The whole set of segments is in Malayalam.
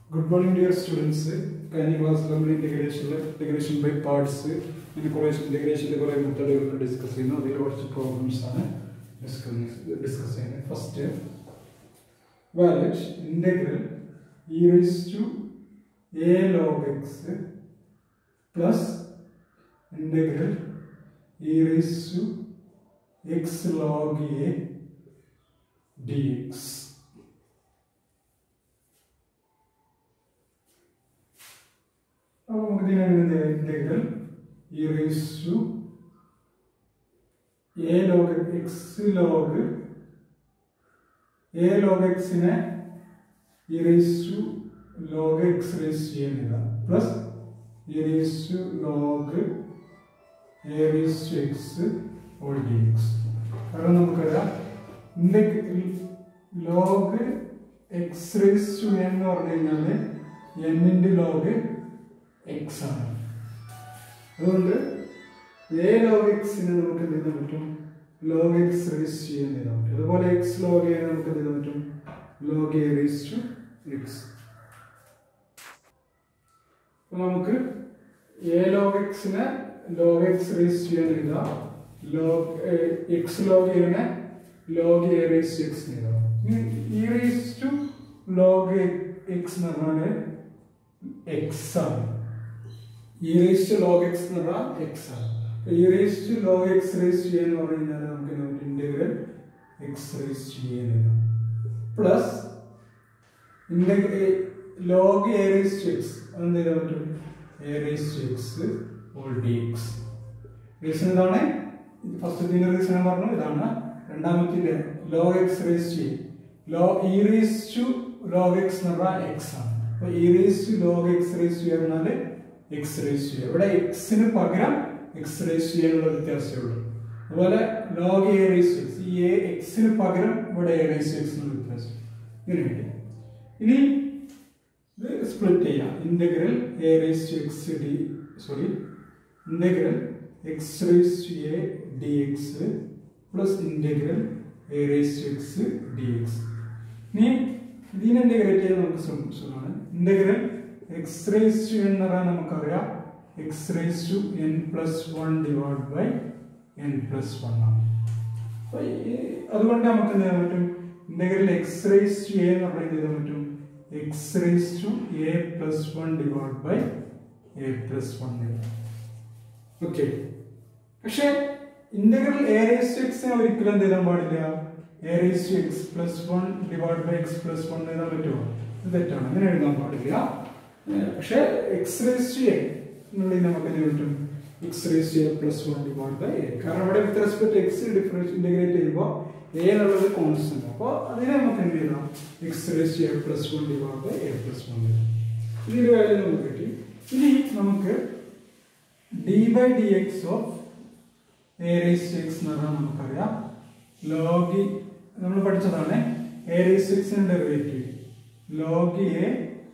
ഗുഡ് മോർണിംഗ് ഡിയർ സ്റ്റുഡൻസ് കഴിഞ്ഞ ക്ലാസ്സിൽ നമ്മൾ ഇൻറ്റഗ്രേഷനിൽ ഇൻറ്റഗ്രേഷൻ ബൈ പാർട്സ് പിന്നെ കുറേ ഇൻറ്റഗ്രേഷൻ്റെ കുറേ മെത്തേഡുകൾ ഡിസ്കസ് ചെയ്യുന്നു അതിൽ കുറച്ച് പ്രോബ്ലംസ് ആണ് ഡിസ്കസ് ഡിസ്കസ് ചെയ്യുന്നത് ഫസ്റ്റ് വാലറ്റ് integral e raise to a log x plus integral e raise to x log a d x അപ്പോൾ നമുക്ക് ഇതിനെ integral e raise to a log x log a log എക്സിനെ e raise to log x raise ചെയ്യുന്നില്ല plus e raise to log a raise to x whole d x കാരണം നമുക്കറിയാം integral log x raise to എന്ന് പറഞ്ഞു കഴിഞ്ഞാൽ എന്നിൻ്റെ ലോഗ് എക്സ് ആണ് അതുകൊണ്ട് എ ലോഗ് എക്സിന് നമുക്ക് എന്ത് ചെയ്യാൻ പറ്റും ലോഗ് എക്സ് റേസ് ചെയ്യാൻ ചെയ്യാൻ പറ്റും അതുപോലെ എക്സ് ലോഗ് ചെയ്യാൻ നമുക്ക് എന്ത് ചെയ്യാൻ പറ്റും log a raise to x അപ്പൊ നമുക്ക് എ ലോഗ് എക്സിനെ ലോഗ് എക്സ് റേസ് ചെയ്യാൻ എഴുതാം ലോഗ് എക്സ് ലോഗ് എനെ log a raise to x എഴുതാം e raise to log x എന്ന് പറഞ്ഞാൽ എക്സ് ആണ് e raise to log x എന്ന് പറഞ്ഞാൽ എക്സ് ആണ് e raise to log x raise ചെയ്യാന്ന് പറഞ്ഞു കഴിഞ്ഞാൽ നമുക്ക് ഇന്റഗ്രൽ എക്സ് റേസ് ചെയ്യാൻ plus log a raise to x അതെന്ത് ചെയ്താൽ പറ്റും A raise to x whole d x reason ഇതാണ് ഫസ്റ്റ് റീസൺ ഞാൻ പറഞ്ഞു ഇതാണ് രണ്ടാമത്തെ ലോഗ് എക്സ് റേസ് ചെയ്യും log e raise to log x എന്ന് പറഞ്ഞാൽ എക്സ് ആണ് അപ്പൊ e raise to log x raise ചെയ്യുക പറഞ്ഞാൽ എക്സ് റേസ് ചെയ്യുക ഇവിടെ എക്സിന് പകരം എക്സ് റേസ് ചെയ്യാനുള്ള വ്യത്യാസമേ ഉള്ളൂ അതുപോലെ ലോഗ് എ റേസ് എക്സ് ഈ എ എക്സിന് പകരം ഇവിടെ എ റേസ് എക്സ് എന്നുള്ള വ്യത്യാസം ഇങ്ങനെ കിട്ടി ഇനി ഇത് സ്പ്ലിറ്റ് ചെയ്യാം integral a raise to x d sorry integral x raise to a d x plus integral a raise to x d x ഇനി ഇതിനെ ഇന്റഗ്രേറ്റ് ചെയ്യാൻ നമുക്ക് സുഖമാണ് ഇന്റഗ്രൽ എക്സ് റേസ് ടു എന്ന് പറഞ്ഞാൽ നമുക്കറിയാം x raise to n plus one divide by n plus one ആണ് അപ്പൊ അതുകൊണ്ട് നമുക്ക് എന്ത് ചെയ്യാൻ പറ്റും integral x raise to a എന്ന് പറഞ്ഞാൽ എന്ത് ചെയ്യാൻ പറ്റും x raise to a plus one divide by a plus one okay പക്ഷേ ഇന്റഗ്രൽ എ റേസ് ടു എക്സിനെ ഒരിക്കലും എന്ത് ചെയ്താൻ പാടില്ല a raise to x plus one divide by x plus one എഴുതാൻ പറ്റുമോ ഇത് തെറ്റാണ് അങ്ങനെ എഴുതാൻ പാടില്ല പക്ഷേ എക്സ് റേസ് ടു എ എന്നുള്ളത് നമുക്ക് എന്ത് കിട്ടും x raise to a plus one divide by a കാരണം ഇവിടെ with respect x difference integrate ചെയ്യുമ്പോൾ എ എന്നുള്ളത് കോൺസ്റ്റന്റ് അപ്പോൾ അതിനെ നമുക്ക് എന്ത് ചെയ്യാം x raise to a plus one divide by a plus one ഇതിന്റെ വാല്യൂ നമുക്ക് കിട്ടി ഇനി നമുക്ക് d by d x of a raise to x എന്ന് പറഞ്ഞാൽ നമുക്കറിയാം ലോഗി നമ്മൾ പഠിച്ചതാണ് എ റേസ് ടു എക്സിന്റെ derivative log a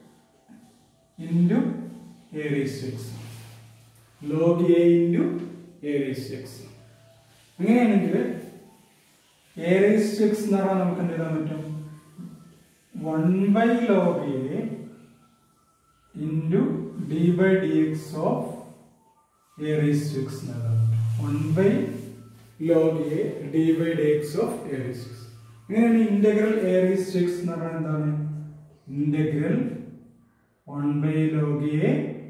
into a raise to x log a into a raise to x അങ്ങനെയാണെങ്കിൽ എ റേസ് ടു എക്സ് എന്ന് പറഞ്ഞാൽ നമുക്ക് എന്ത് ചെയ്താൻ പറ്റും one by log a into d by d x of a raise to x എന്ന് എഴുതാൻ പറ്റും one by log a d by d x of a raise to x അങ്ങനെയാണ് integral a raise to x എന്ന് പറഞ്ഞാൽ എന്താണ് integral one by log a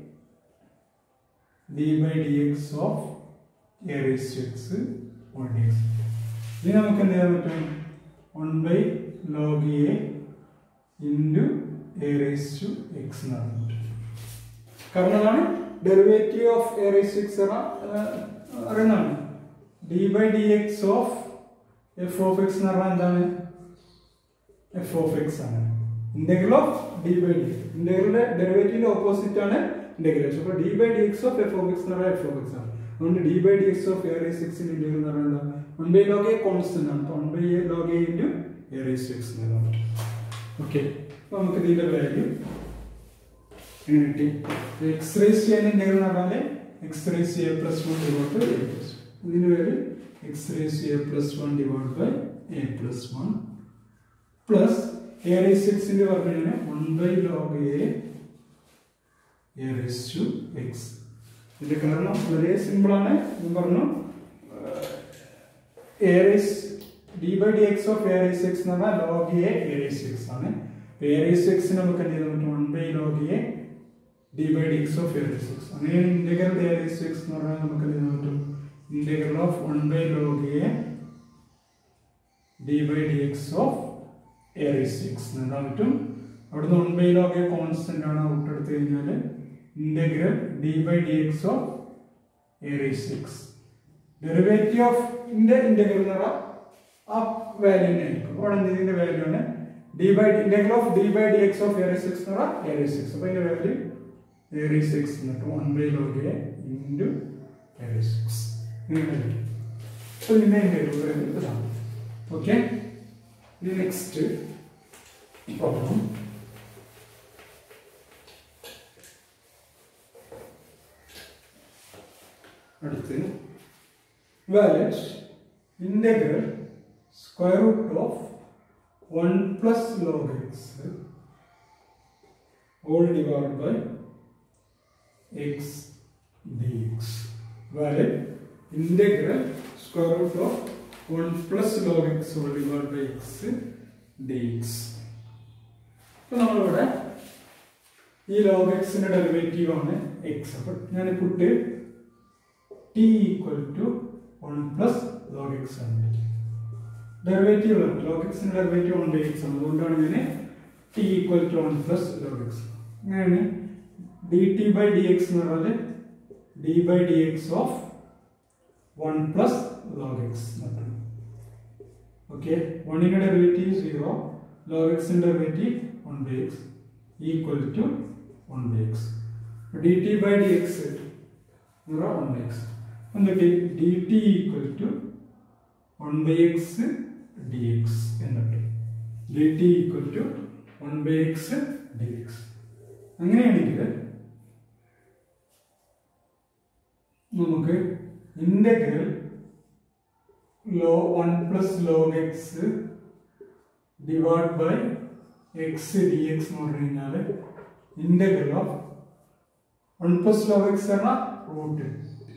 d by d x of a raise to x one d x ഇനി നമുക്ക് എന്ത് ചെയ്യാൻ പറ്റും one by log a into a raise to x എന്ന് പറയാൻ പറ്റും കാരണം അതാണ് derivative of a raise to x അറിയുന്നതാണ് d by d x of f of x എന്ന് പറഞ്ഞാൽ എന്താണ് എഫ് ഓഫ് എക്സ് ആണ് integral of d by d ഇന്റഗ്രലിന്റെ ഡെറിവേറ്റീവിന്റെ ഓപ്പോസിറ്റ് ആണ് ഇന്റഗ്രേഷൻ അപ്പോൾ d by d x of f of x എന്ന് പറഞ്ഞാൽ എഫ് ഓഫ് എക്സ് ആണ് അതുകൊണ്ട് d by d x of a raise എക്സിന്റെ ഇന്റഗ്രൽ എന്ന് പറഞ്ഞാൽ എന്താ one by log a constant ആണ് one by a log a into a raise x എന്ന് എഴുതാൻ പറ്റും ഓക്കെ അപ്പോൾ നമുക്ക് ഇതിന്റെ വാല്യൂ എങ്ങനെ കിട്ടി എക്സ് റേസ് ചെയ്യാൻ ഇന്റഗ്രൽ എന്ന് പറഞ്ഞാൽ x raise a plus one divide by a plus ഇതിന്റെ value x raise a plus one divide by a plus one plus a raise എക്സിന്റെ പറഞ്ഞു കഴിഞ്ഞാൽ one by log a a raise to x ഇതിന്റെ കാരണം വളരെ സിമ്പിൾ ആണ് ഞാൻ പറഞ്ഞു a raise d by d x of a raise x എന്ന് പറഞ്ഞാൽ log a a raise x ആണ് എ റേസ് എക്സ് നമുക്ക് എന്ത് ചെയ്യാൻ പറ്റും one by log a d by d x of a raise x അങ്ങനെ ഇന്റഗ്രൽ എ റേസ് എക്സ് എന്ന് പറഞ്ഞാൽ നമുക്ക് എന്ത് ചെയ്യാൻ പറ്റും integral of one by log a d by d x of a raise x എന്ന് പറ്റും അവിടുന്ന് one by log a constant ആണ് ഔട്ട് എടുത്തു കഴിഞ്ഞാൽ integral d by d x of a raise x derivative of ഇന്റെ ഇന്റഗ്രൽ എന്ന് പറഞ്ഞാൽ ആ വാല്യൂ തന്നെ ആയിരിക്കും അവിടെ ഇതിന്റെ വാല്യൂ ആണ് d by integral of d by d x of a raise x എന്ന് പറഞ്ഞാൽ എ റേസ് എക്സ് അപ്പൊ ഇതിന്റെ വാല്യൂ എ റേസ് എക്സ് എന്നിട്ട് one by log a into a raise x ഇങ്ങനെ കിട്ടും അപ്പൊ ഇതിന്റെ ഇന്റഗ്രൽ വരുന്നത് ഇതാണ് ഓക്കെ ഇനി നെക്സ്റ്റ് പ്രോബ്ലം അടുത്ത് വാലറ്റ് integral square root of one plus log x all divided by x dx. Valid integral square root of 1 plus log x all divided by x dx. അപ്പോൾ നമ്മളിവിടെ ഈ ലോഗ് എക്സിന്റെ ഡെറിവേറ്റീവ് ആണ് എക്സ് അപ്പോൾ ഞാൻ put t equal to one plus log x ആണ് ഡെറിവേറ്റീവ് ലോഗ് എക്സിന്റെ ഡെറിവേറ്റീവ് വൺ ബൈ എക്സ് ആണ് അതുകൊണ്ടാണ് ഞാൻ t equal to one plus log x അങ്ങനെയാണ് d t by d x എന്ന് പറഞ്ഞാൽ d by d x of one plus log x okay വണ്ണിന്റെ ഡെറിവേറ്റീവ് സീറോ ലോഗ് എക്സിന്റെ derivative one by x equal to one by x d t by d x one by X എന്നിട്ട് d t equal to one by x d x എന്നിട്ട് d t equal to one by x d x അങ്ങനെയാണെങ്കിൽ നമുക്ക് ഇന്റഗ്രൽ ലോ one plus log x divide by x d x എന്ന് പറഞ്ഞു കഴിഞ്ഞാൽ integral of one plus log x എന്ന root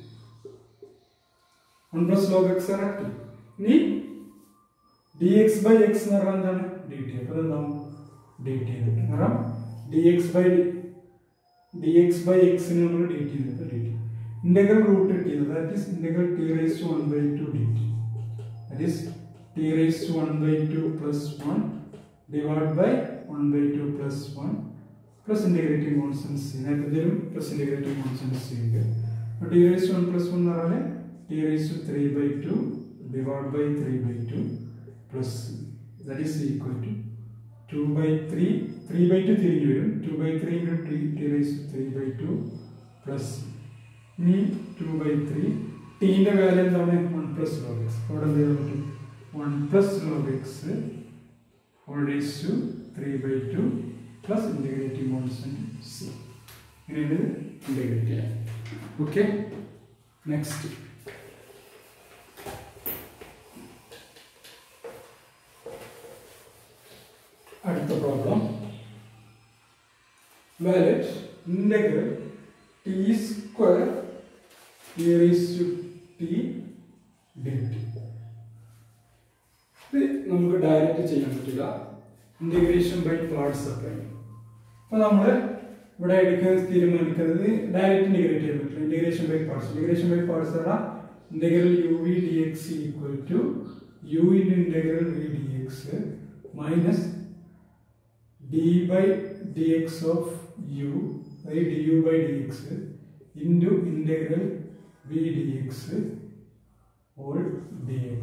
one plus log x എന്ന ടി ഇനി ഡി എക്സ് ബൈ എക്സ് എന്ന് പറഞ്ഞാൽ എന്താണ് ഡി ടി അപ്പോൾ എന്താവും ഡി ടി കാരണം d x by d x by എക്സിന് നമ്മൾ d t d t integral root കിട്ടിയത് that is integral t raise to one by two d t that is t raise to one by two plus one divide by one by two plus one plus integrative constants ഇതിലും പ്ലസ് ഇന്റഗ്രേറ്റീവ് കോൺസ്റ്റൻസ് ചെയ്യുക അപ്പോൾ t raise to one plus one എന്ന് പറഞ്ഞാൽ t raise to three by two divide by three by two plus that is equal to two by three three by two തിരിഞ്ഞു വരും two by three into t t raise three by two plus ഇനി ടു ബൈ ത്രീ ടീൻ്റെ വാല്യൂ എന്താണ് വൺ പ്ലസ് ലോഗ് എക്സ് അവിടെ എന്ത് ചെയ്യാൻ പറ്റും one plus log x whole raise to three by two plus integrative constant c ഇങ്ങനെയാണ് ഇൻറ്റഗ്രേറ്റ് ചെയ്യാം ഓക്കെ നെക്സ്റ്റ് അടുത്ത പ്രോബ്ലം വാലറ്റ് integral t square t raise to t d t ഇത് നമുക്ക് ഡയറക്റ്റ് ചെയ്യാൻ പറ്റില്ല ഇന്റഗ്രേഷൻ ബൈ പാർട്സ് ഒക്കെ അപ്പോൾ നമ്മൾ ഇവിടെ എടുക്കാൻ തീരുമാനിക്കുന്നത് ഡയറക്റ്റ് ഇന്റഗ്രേറ്റ് ചെയ്യാൻ പറ്റില്ല integration by parts integration by parts പറഞ്ഞാൽ integral u v d x equal to u in integral v d x minus d by dx of u by du by dx into integral v dx all dx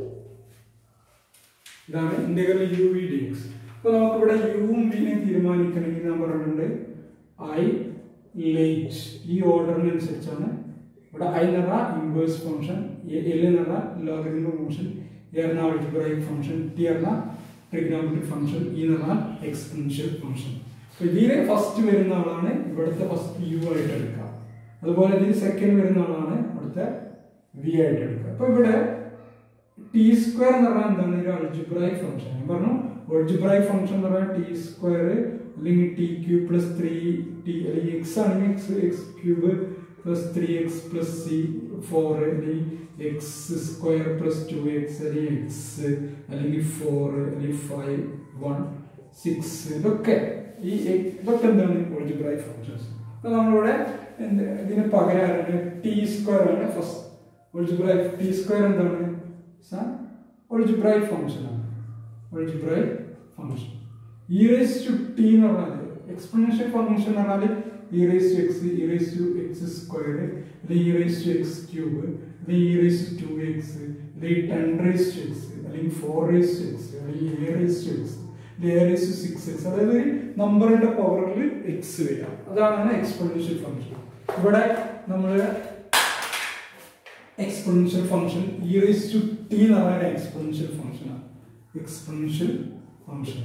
ഇതാണ് integral u v d x അപ്പൊ നമുക്കിവിടെ യുവും വിനെയും തീരുമാനിക്കണമെങ്കിൽ ഞാൻ പറഞ്ഞിട്ടുണ്ട് ഐ ലേറ്റ് ഈ ഓർഡറിനനുസരിച്ചാണ് ഇവിടെ ഐ എന്ന് പറഞ്ഞാൽ ഇൻവേഴ്സ് ഫംഗ്ഷൻ എൽ എന്ന് പറഞ്ഞാൽ ലോഗരിതം ഫംഗ്ഷൻ എ പറഞ്ഞാൽ അൾജിബ്രൈക് ഫംഗ്ഷൻ ടി പറഞ്ഞാൽ ട്രിഗ്നോമെട്രിക് ഫംഗ്ഷൻ ഈ എന്ന് പറഞ്ഞാൽ എക്സ്പെൻഷ്യൽ ഫംഗ്ഷൻ അപ്പൊ ഇതിലെ ഫസ്റ്റ് വരുന്ന ആളാണ് ഇവിടുത്തെ ഫസ്റ്റ് യു ആയിട്ട് എടുക്കുക അതുപോലെ ഇതിൽ സെക്കൻഡ് വരുന്ന ആളാണ് ഇവിടുത്തെ വി ആയിട്ട് എടുക്കുക അപ്പൊ ഇവിടെ ടി സ്ക്വയർ എന്ന് പറഞ്ഞാൽ എന്താണ് ഒരു അൾജിബ്രായിക് ഫംഗ്ഷൻ ഞാൻ പറഞ്ഞു അൾജിബ്രായിക് ഫംഗ്ഷൻ എന്ന് പറഞ്ഞാൽ ടി സ്ക്വയർ അല്ലെങ്കിൽ t cube plus three t അല്ലെങ്കിൽ എക്സ് ആണെങ്കിൽ x x cube plus three x plus c four അല്ലെങ്കിൽ x square plus two x അല്ലെങ്കിൽ എക്സ് അല്ലെങ്കിൽ ഫോർ അല്ലെങ്കിൽ ഫൈവ് വൺ സിക്സ് ഇതൊക്കെ ഈ എ- ഇതൊക്കെ എന്താണ് ഓൾജിബ്രായിക് ഫങ്ഷൻസ് അപ്പോൾ നമ്മളിവിടെ എന്ത് ഇതിന് പകരമാണ് ടി സ്ക്വയർ ആണ് ഫസ്റ്റ് ഓൾജിബ്രായിക് ടി സ്ക്വയർ എന്താണ് ഓൾജിബ്രായിക് ഫങ്ഷൻ ആണ് algebraic function e raise to t എന്ന് പറഞ്ഞാൽ എക്സ്പൊണൻഷ്യൽ ഫംഗ്ഷൻ എന്ന് പറഞ്ഞാൽ e raise to x e raise to x square അല്ലെങ്കിൽ e raise to x cube അല്ലെങ്കിൽ e raise to two x അല്ലെങ്കിൽ ടെൻ റേസ് ടു എക്സ് അല്ലെങ്കിൽ ഫോർ റേസ് ടു എക്സ് അല്ലെങ്കിൽ a raise to x a raise to six x അതായത് നമ്പറിന്റെ പവറിൽ എക്സ് വരാം അതാണ് എക്സ്പൊണൻഷ്യൽ ഫംഗ്ഷൻ ഇവിടെ നമ്മൾ exponential function e raise to t എന്ന് പറയുന്ന എക്സ്പൊണൻഷ്യൽ ഫംഗ്ഷനാണ് എക്സ്പൊണൻഷ്യൽ ഫംഗ്ഷൻ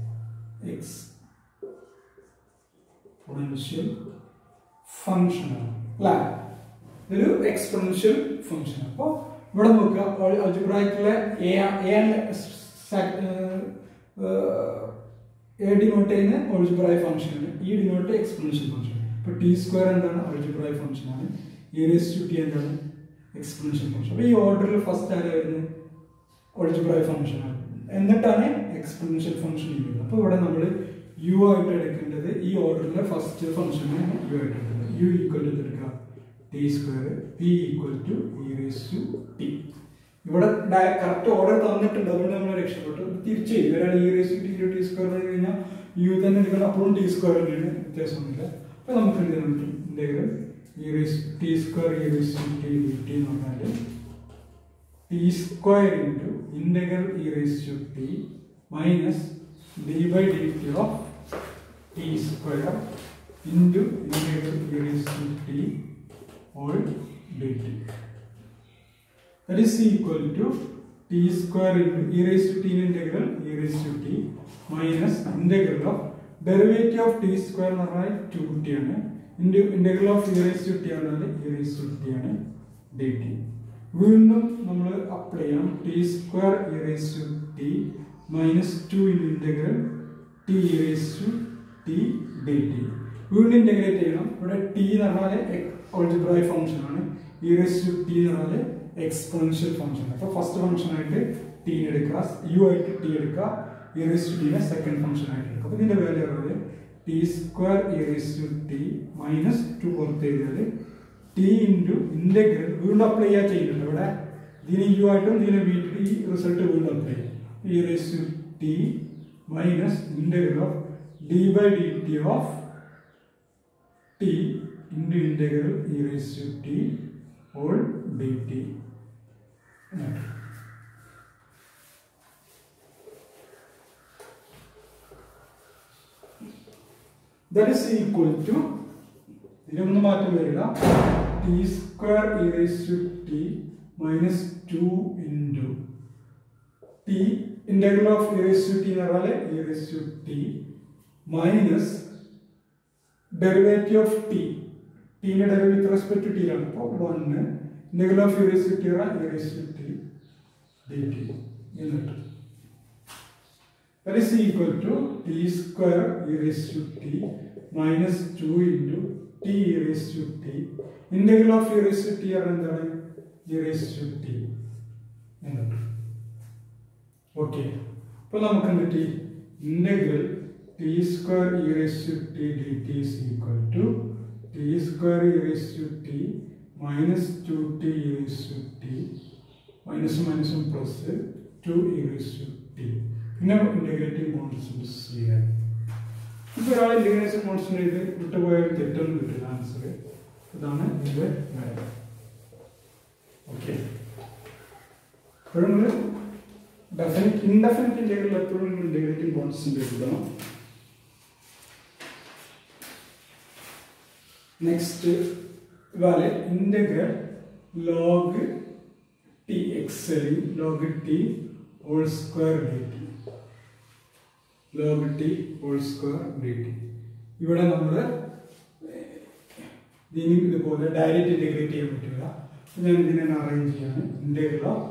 എക്സ്പൊണൻഷ്യൽ ഫംഗ്ഷനാണ് അല്ലേ ഇതൊരു എക്സ്പൊണൻഷ്യൽ ഫംഗ്ഷൻ അപ്പോൾ ഇവിടെ നോക്കുക അൽജിബ്രായിക്കിലെ എ എ ഡിനോട്ട് ചെയ്യുന്ന ഓൾജിബ്രായ ഫംഗ്ഷനാണ് ഇ ഡിനോട്ട് എക്സ്പൊണൻഷ്യൽ ഫംഗ്ഷൻ ഇപ്പോൾ ടി സ്ക്വയർ എന്താണ് ഓൾജിബ്രായ ഫംഗ്ഷനാണ് ഇ റേസ് ടു ടി എന്താണ് എക്സ്പൊണൻഷ്യൽ ഫംഗ്ഷൻ അപ്പോൾ ഈ ഓർഡറിൽ ഫസ്റ്റ് ആരാ വരുന്നത് ഓൾജിബ്രായ ഫംഗ്ഷനാണ് എന്നിട്ടാണ് എക്സ്പൊണൻഷ്യൽ ഫംഗ്ഷൻ ചെയ്യുന്നത് അപ്പോൾ ഇവിടെ നമ്മൾ യു ആയിട്ട് എടുക്കേണ്ടത് ഈ ഓർഡറിലെ ഫസ്റ്റ് ഫംഗ്ഷനാണ് യു ആയിട്ട് എടുക്കുന്നത് യു ഈക്വൽ ടു എടുക്കുക t square p equal to e raise to t ഇവിടെ കറക്റ്റ് ഓർഡർ തന്നിട്ടുണ്ട് അതുകൊണ്ട് നമ്മൾ രക്ഷപ്പെട്ടു തിരിച്ചു ചെയ്യും ഒരാൾ e raise to t t square എന്ന് കഴിഞ്ഞാൽ യു തന്നെ എടുക്കണം അപ്പോഴും ടി സ്ക്വയർ തന്നെയാണ് വ്യത്യാസമൊന്നുമില്ല അപ്പോൾ നമുക്ക് എന്ത് ചെയ്യാൻ പറ്റും integral e raise t square e raise to t d t എന്ന് പറഞ്ഞാൽ t square into integral e raise to t minus d by d t of t square into integral e raise to t all d t that is equal to t square into e raised to t integral e raised to t minus integral of derivative of t square എന്ന് പറഞ്ഞാൽ 2t ആണ് into integral of e raised to t പറഞ്ഞാൽ e raised to t ആണ് dt വീണ്ടും നമ്മൾ അപ്ലൈ ചെയ്യണം t square e raised to t minus two into integral t e raised to t dt വീണ്ടും ഇന്റഗ്രേറ്റ് ചെയ്യണം ഇവിടെ t എന്ന് പറഞ്ഞാൽ ഓൾജിബ്രായി ഫംഗ്ഷൻ ആണ് e raised to t എന്ന് പറഞ്ഞാൽ എക്സ്പോണൻഷ്യൽ ഫംഗ്ഷൻ അപ്പോൾ ഫസ്റ്റ് ഫംഗ്ഷൻ ആയിട്ട് ടി എടുക്കുക യു ആയിട്ട് ടി എടുക്കുക ഇ റേസ് ടു ടീനെ സെക്കൻഡ് ഫംഗ്ഷൻ ആയിട്ട് എടുക്കുക അപ്പോൾ ഇതിന്റെ വാല്യൂ പറയുന്നത് t square e raise to t minus two പുറത്ത് എഴുതിയാൽ ടി ഇൻറ്റു ഇൻറ്റഗ്രൽ വീണ്ടും അപ്ലൈ ചെയ്യാൻ ചെയ്യുന്നുണ്ട് ഇവിടെ ഇതിന് യു ആയിട്ടും ഇതിനെ വീട്ടിൽ ഈ റിസൾട്ട് വീണ്ടും അപ്ലൈ ചെയ്യും e raise to t minus integral of d by d t of t into integral e raise to t all d t that is equal to ഇതിലൊന്നും മാറ്റം വരില്ല t square e raise to t minus two into t integral of e raise to t എന്ന് പറഞ്ഞാൽ e raise to t minus derivative of t ടീന്റെ ഡെറിവേറ്റീവ് റെസ്പെക്ട് ടു ടി ആണ് അപ്പോൾ one integral of e raise to t e raise to t d t എന്നിട്ട് that is equal to t square e raised to t minus 2 into t e raised to t integral of e raised to t ആണ് എന്താണ് e raised to t എന്നിട്ട് ഓക്കെ അപ്പോൾ നമുക്ക് എന്ത് കിട്ടി integral t square e raise to t d t is equal to t square e raise to t minus two t e raise to t minus മൈനസും plus two e raise to t പിന്നെ ഇന്റഗ്രേറ്റീവ് കോൺസ്റ്റൻസ് ചെയ്യാൻ ഇപ്പോൾ ഒരാൾ ഇന്റഗ്രേഷൻ കോൺസ്റ്റന്റ് ചെയ്ത് വിട്ടുപോയാൽ തെറ്റൊന്നും കിട്ടില്ല ആൻസർ ഇതാണ് ഇതിന്റെ കാര്യം ഓക്കെ എപ്പോഴും നമ്മൾ ഡെഫിനിറ്റ് ഇൻഡെഫിനിറ്റ് ഇന്റഗ്രൽ എപ്പോഴും ഇന്റഗ്രേറ്റീവ് കോൺസ്റ്റന്റ് എഴുതണം നെക്സ്റ്റ് ഇതുപോലെ integral log t x log t whole square d t log t whole square d t ഇവിടെ നമ്മൾ ഇതിനും ഇതുപോലെ ഡയറക്റ്റ് ഇന്റഗ്രേറ്റ് ചെയ്യാൻ പറ്റില്ല ഞാൻ ഇതിനെ അറേഞ്ച് ചെയ്യാണ് integral of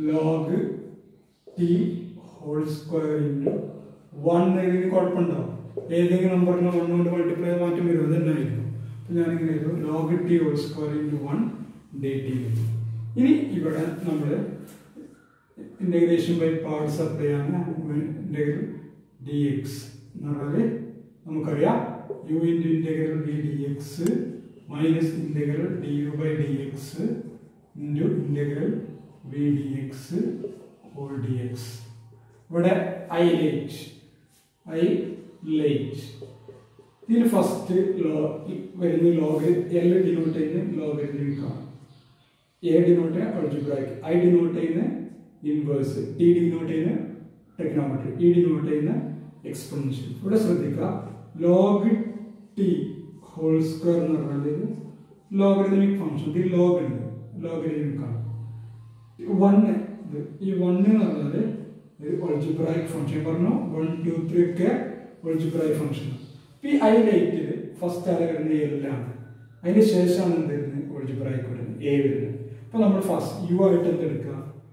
log t whole square into one ഇതിന് കുഴപ്പമുണ്ടാവും ഏതെങ്കിലും നമ്പറിനെ വൺ കൊണ്ട് മൾട്ടിപ്ലൈ ചെയ്ത് മാറ്റം വരും അത് തന്നെ ആയിരിക്കും അപ്പോൾ ഞാനിങ്ങനെ ചെയ്തു log t whole square into one d t ഇനി ഇവിടെ നമ്മൾ ഇൻ്റഗ്രേഷൻ ബൈ പാർട്സ് അപ്ലൈ ആണ് ഇൻ്റഗ്രൽ ഡി എക്സ് എന്ന് പറഞ്ഞാൽ നമുക്കറിയാം u into integral d d x minus integral d u by d x into integral v d x whole d x ഇവിടെ ഐ ലേറ്റ് ഐ ലേറ്റ് ഇതിൽ ഫസ്റ്റ് ലോ വരുന്ന ലോഗ് എൽ ഡിനോട്ട് ചെയ്യുന്ന ലോഗരിതമിക്കാണ് എ ഡിനോട്ട് ചെയ്യുന്ന അൾജിബ്രായിക്ക് ഐ ഡിനോട്ട് ചെയ്യുന്ന ഇൻവേഴ്സ് ടി ഡിനോട്ട് ചെയ്യുന്ന ടെക്നോമെട്രി ഇ ഡിനോട്ട് ചെയ്യുന്ന എക്സ്പൊണൻഷ്യൽ ഇവിടെ ശ്രദ്ധിക്കുക ലോഗ് ടി ഹോൾ സ്ക്വയർ എന്ന് പറഞ്ഞാൽ ലോഗരിതമിക് ഫംഗ്ഷൻ ഇതിൽ ലോഗ് ഉണ്ട് ലോഗരിതമിക് ആണ് വണ്ണ് ഇത് ഈ വണ്ണ് എന്ന് പറഞ്ഞാൽ ഒരു ഒൾജിബ്രായിക് ഫംഗ്ഷൻ പറഞ്ഞു വൺ ടു ത്രീ ഒക്കെ ഒൾജിബ്രായിക് ഫംഗ്ഷൻ ഈ ഐ ലൈറ്റിൽ ഫസ്റ്റ് ആല വരുന്നത് എല്ലാണ് അതിന് ശേഷമാണ് എന്ത് വരുന്നത് ഒൾജിബ്രായിക്ക് വരുന്നത് എ വരുന്നത് അപ്പോൾ നമ്മൾ ഫസ്റ്റ് യു ആയിട്ട് എന്ത് എടുക്കുക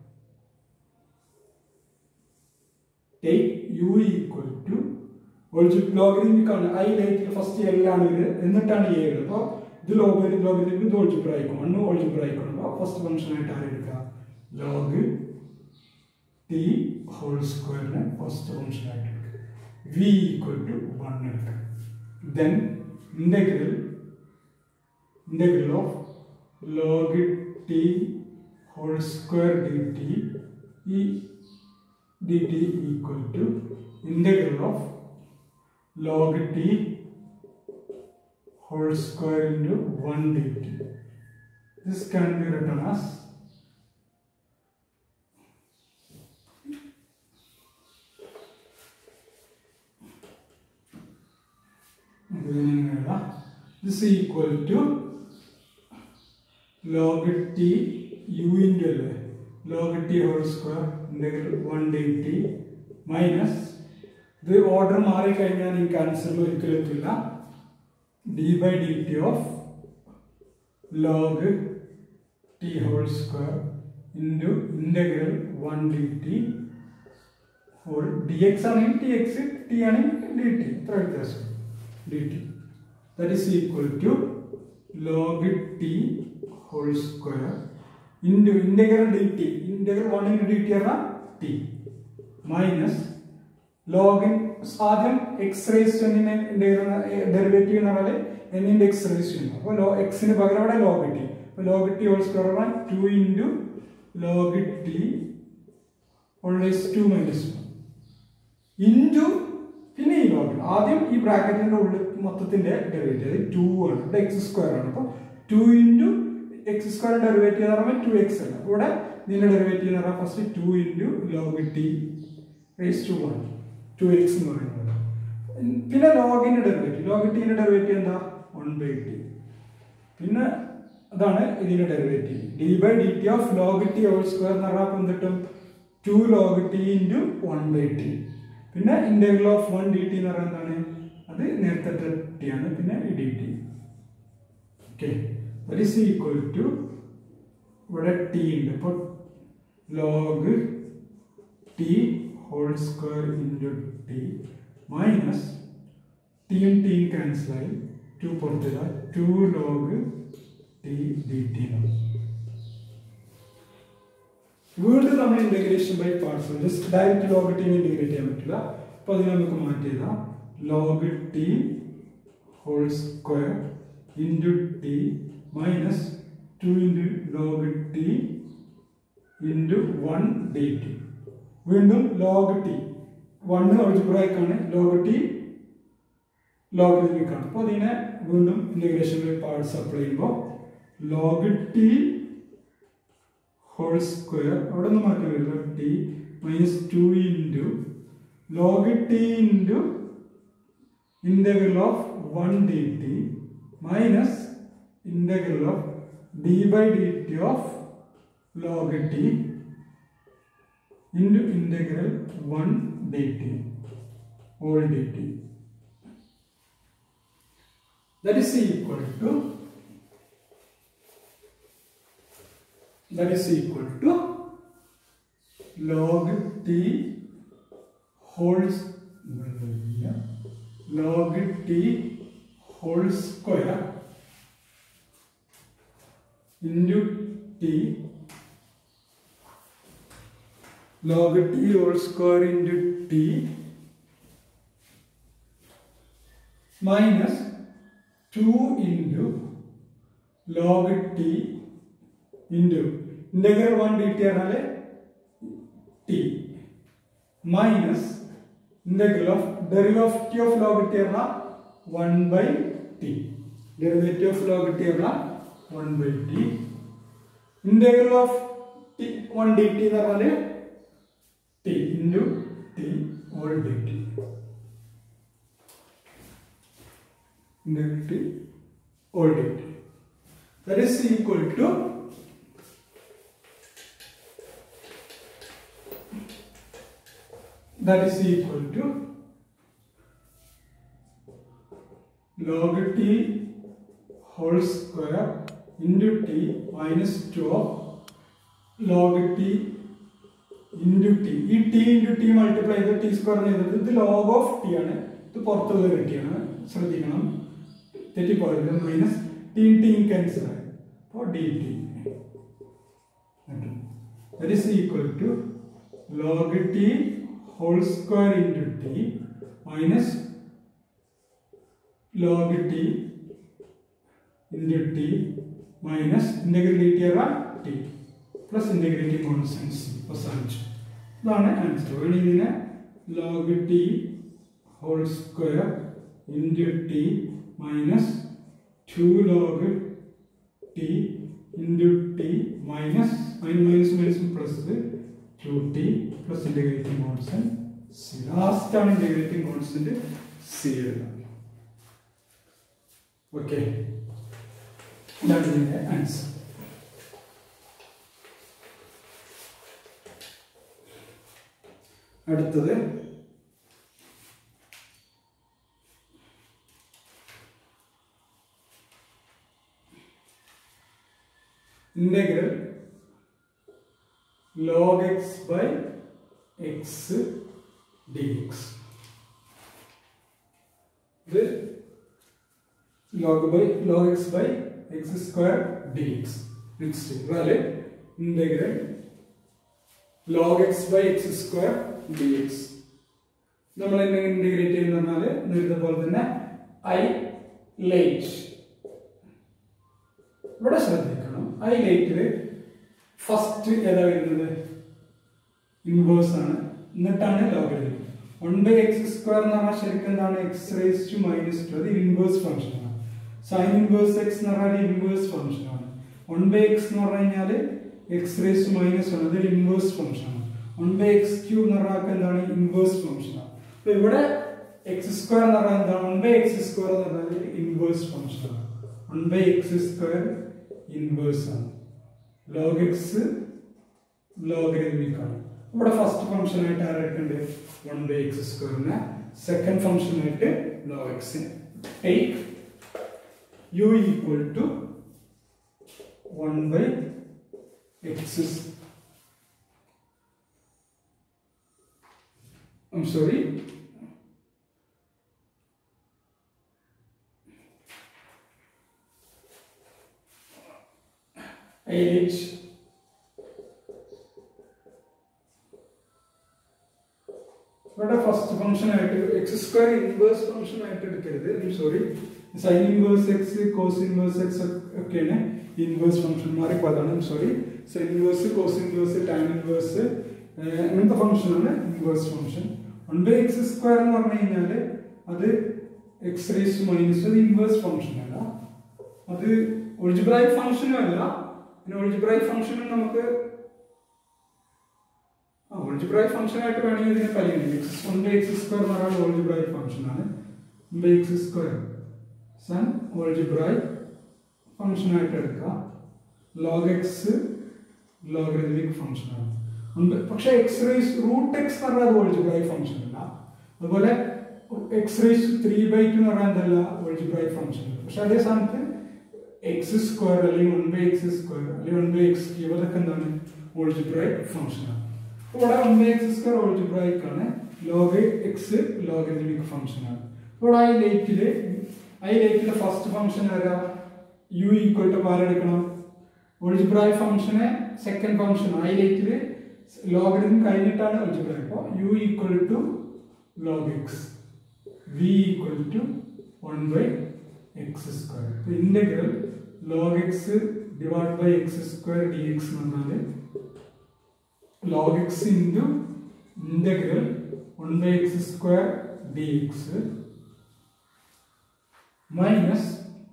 take u equal to logarithmic ആണ് ഐ ലൈറ്റിൽ ഫസ്റ്റ് എല്ലാണ് ഇത് എന്നിട്ടാണ് എ വരുന്നത് അപ്പോൾ ഇത് ലോഗരി ലോഗരിതമിക് ഇത് ഒൾജിബ്രായിക്കും വണ്ണ് ഒൾജിബ്രായിക്കും അപ്പോൾ ഫസ്റ്റ് ഫംഗ്ഷൻ ആയിട്ട് ആര് എടുക്കുക ലോഗ് ടി ഹോൾ സ്ക്വയറിനെ ഫസ്റ്റ് ഫംഗ്ഷൻ ആയിട്ട് എടുക്കുക വി ഈക്വൽ ടു വൺ എടുക്കുക then integral integral of log t whole square d t ഈ d t equal to integral of log t whole square into 1 dt. This can be written as this is equal to log t u into L, log t whole square integral 1 dt minus ഇത് ഓർഡർ മാറിക്കഴിഞ്ഞാൽ നിങ്ങൾക്ക് ആൻസറിൽ ഒരിക്കലും എത്തില്ല d by d t of log t whole square into integral one d t whole d x ആണെങ്കിൽ ടി എക്സ് ടി ആണെങ്കിൽ ഡി ടി ഇത്ര വ്യത്യാസം d t that is equal to log t whole square into integral d t integral one into d t പറഞ്ഞാൽ ടി മൈനസ് ലോഗിൻ ആദ്യം എക്സ് റേസ് എന്നിനെ ഡെറിവേറ്റീവ് എന്ന് പറഞ്ഞാൽ എന്നിന്റെ എക്സ് റേസ് ചെയ്യുന്നു അപ്പോൾ ലോ എക്സിന് പകരം അവിടെ ലോഗ് ടി അപ്പോൾ ലോഗ് ടി ഹോൾ സ്ക്വയർ പറഞ്ഞാൽ two into log t always two minus one into പിന്നെ ഈ ലോഗ് ആദ്യം ഈ ബ്രാക്കറ്റിന്റെ ഉള്ളിൽ മൊത്തത്തിന്റെ ഡെറിവേറ്റീവ് ടു ആണ് ഇവിടെ എക്സ് സ്ക്വയർ ആണ് അപ്പോൾ two into x square derivative എന്ന് പറയുമ്പോൾ ടു എക്സ് അല്ല ഇവിടെ ഇതിന്റെ ഡെറിവേറ്റീവ് എന്ന് പറഞ്ഞാൽ first two into log t raise to one two x എന്ന് പറയുന്നത് പിന്നെ ലോഗിന്റെ ഡെറിവേറ്റീവ് ലോഗ് ടിന്റെ ഡെറിവേറ്റീവ് എന്താ വൺ ബൈ ടി പിന്നെ അതാണ് ഇതിന്റെ derivative d by d t of log t whole square എന്ന് പറഞ്ഞാൽ എന്ത് കിട്ടും two log t into one by t പിന്നെ integral of one d t എന്ന് പറയുന്നത് എന്താണ് അത് നേരത്തെ ടി ആണ് പിന്നെ d t okay that is equal to ഇവിടെ ടി ഉണ്ട് അപ്പോൾ log t whole square into t minus ടിയും ടിയും ക്യാൻസലായി ടു പുറത്തില്ല two log t d t വീണ്ടും നമ്മൾ integration by parts just direct log ടീം ഇന്റഗ്രേറ്റ് ചെയ്യാൻ പറ്റില്ല അപ്പോൾ അതിനെ നമുക്ക് മാറ്റി എഴുതാം log t whole square into t minus two into log t into one d t വീണ്ടും ലോഗ് ടി വണ്ണ് ഒഴിച്ചുപുറേക്കാണ് ലോഗ് ടി ലോഗരിതമിക്കാണ് അപ്പോൾ അതിനെ വീണ്ടും ഇന്റഗ്രേഷൻ പാർട്സ് അപ്ലൈ ചെയ്യുമ്പോൾ ലോഗ് ടി ഹോൾ സ്ക്വയർ അവിടെ നിന്ന് മാറ്റം വരില്ല t minus two into log t into integral of one d t minus integral of d by d t of log t into integral 1 dt all dt that is equal to that is equal to log t whole log t whole square into t log t whole square into t minus 2 into log t into integral 1 dt പറഞ്ഞാല് t minus integral of derivative of log t പറഞ്ഞാൽ 1 by t derivative of log t പറഞ്ഞാൽ 1 by t integral of t 1 dt എന്ന് പറഞ്ഞാല് t into t whole dt into t whole dt that is equal to that is equal to log t whole square into t minus 2 of log t into t ഈ ടി ഇൻറ്റു ടി മൾട്ടിപ്ലൈ ചെയ്ത് ടി സ്ക്വയർ ചെയ്തത് ഇത് ലോഗ് ഓഫ് ടി ആണ് ഇത് പുറത്തുള്ള കിട്ടിയാണ് ശ്രദ്ധിക്കണം തെറ്റിപ്പോയത് മൈനസ് ടി ടി ക്യാൻസൽ ആയി അപ്പോൾ d t that is equal to log t whole square into t minus log t into t minus integrate t plus integrating constants അവസാനിച്ചു ഇതാണ് ആൻസർ ഇനി ഇതിനെ log t whole square into t minus two log t into t minus minus minus plus two t plus integrating constant c last ആണ് ഇൻ്റഗ്രേറ്റിംഗ് കോൺസ്റ്റൻറ്റ് സി എഴുതാം ഓക്കെ ഇതാണ് ഇതിൻ്റെ ആൻസർ അടുത്തത് integral log x by x d x ഇത് log by log x by x square d x next അതായത് integral log x by x square dx നമ്മൾ എന്നെ ഇന്റഗ്രേറ്റ് ചെയ്യുന്ന പറഞ്ഞാൽ നേരത്തെ പോലെ തന്നെ ഐ ലൈറ്റ് ഇവിടെ ശ്രദ്ധിക്കണം ഐ ലൈറ്റില് ഫസ്റ്റ് ഏതാ വരുന്നത് ഇൻവേഴ്സ് ആണ് എന്നിട്ടാണ് logarithm one by x square എന്ന് പറഞ്ഞാൽ ശരിക്കും എന്താണ് x raise to minus two അത് ഇൻവേഴ്സ് ഫംഗ്ഷൻ ആണ് സൈൻ ഇൻവേഴ്സ് എക്സ് എന്ന് പറഞ്ഞാൽ ഇൻവേഴ്സ് ഫംഗ്ഷൻ ആണ് വൺ ബൈ എക്സ് എന്ന് പറഞ്ഞു കഴിഞ്ഞാൽ x raise to minus one അതൊരു ഇൻവേഴ്സ് ഫംഗ്ഷൻ ആണ് വൺ ബൈ എക്സ് ക്യൂബ് എന്ന് പറഞ്ഞാൽ എന്താണ് ഇൻവേഴ്സ് ഫംഗ്ഷൻ ആണ് അപ്പൊ ഇവിടെ എക്സ് സ്ക്വയർ എന്ന് പറഞ്ഞാൽ എന്താണ് വൺ ബൈ എക്സ് സ്ക്വയർ എന്ന് പറഞ്ഞാൽ ഇൻവേഴ്സ് ഫംഗ്ഷൻ ആണ് one by x square inverse ആണ് ലോഗ് എക്സ് ലോഗരിതമിക് ആണ് ഇവിടെ ഫസ്റ്റ് ഫംഗ്ഷൻ ആയിട്ട് ആരെടുക്കണ്ട് വൺ ബൈ എക്സ് സ്ക്വയറിനെ സെക്കൻഡ് ഫംഗ്ഷൻ ആയിട്ട് log x take u equal to one by x I'm sorry. H ഇവിടെ ഫസ്റ്റ് ഫംഗ്ഷൻ ആയിട്ട് എക്സ് സ്ക്വയർ ഇൻവേഴ്സ് ഫംഗ്ഷൻ ആയിട്ട് എടുക്കരുത് sorry sine inverse x cos inverse x ഒക്കെയാണ് ഇൻവേഴ്സ് ഫംഗ്ഷൻ മാറിപ്പോയതാണ് sorry sine inverse cos inverse tan inverse അങ്ങനത്തെ ഫംഗ്ഷനാണ് inverse function one by x square എന്ന് പറഞ്ഞു കഴിഞ്ഞാൽ അത് എക്സ് റേസ് മൈനസ് അത് ഇൻവേഴ്സ് ഫംഗ്ഷൻ അല്ല അത് ഒളിജിബ്രൈറ്റ് ഫംഗ്ഷനും അല്ല പിന്നെ ഒളിജിബ്രൈറ്റ് ഫംഗ്ഷനും നമുക്ക് ആ ഒളിജിബ്രൈറ്റ് ഫംഗ്ഷൻ ആയിട്ട് വേണമെങ്കിൽ ഇതിനെ പരിഗണിക്കാം x one by x square എന്ന് പറയുന്നത് ഒളിജിബ്രൈറ്റ് ഫംഗ്ഷൻ ആണ് വൺ ബൈ എക്സ് സ്ക്വയർ സൺ ഒളിജിബ്രൈറ്റ് ഫംഗ്ഷൻ ആയിട്ട് എടുക്കാം ലോഗ് എക്സ് ലോഗരിതമിക് ഫംഗ്ഷൻ ആണ് ഉണ്ട് പക്ഷെ എക്സ് റേസ് റൂട്ട് എക്സ് എന്ന് പറഞ്ഞാൽ ഒളിജിബ്രൈറ്റ് ഫംഗ്ഷൻ അല്ല അതുപോലെ x raise three by two എന്ന് പറഞ്ഞാൽ എന്തല്ല ഒളിജിബ്രൈറ്റ് ഫംഗ്ഷൻ പക്ഷെ അതേ സ്ഥാനത്ത് എക്സ് സ്ക്വയർ അല്ലെങ്കിൽ വൺ ബൈ എക്സ് സ്ക്വയർ അല്ലെങ്കിൽ വൺ ബൈ എക്സ് ക്യൂബ് അതൊക്കെ എന്താണ് ഒളിജിബ്രൈറ്റ് ഫംഗ്ഷൻ ആണ് ഇവിടെ one by x square algebraic ആണ് ലോഗ് എക്സ് ലോഗരിതമിക് ഫംഗ്ഷൻ ആണ് ഇപ്പോൾ ഐ ലേറ്റില് ഐ ലേറ്റിലെ ഫസ്റ്റ് ഫംഗ്ഷൻ വരാ യു ഈക്വൽ ടു ആരെടുക്കണം ഒളിജിബ്രായ് ഫംഗ്ഷനെ സെക്കൻഡ് ഫംഗ്ഷൻ ഐ ലേറ്റില് ലോഗരിതം കഴിഞ്ഞിട്ടാണ് ഒളിജിബ്രായ് അപ്പോൾ u equal to log x v equal to one by x square ഇപ്പോൾ integral log x divide by x square d x എന്ന് പറഞ്ഞാൽ log x into integral 1 by x square dx minus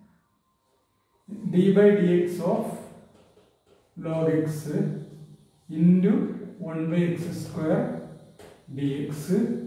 d by dx of log x into 1 by x square dx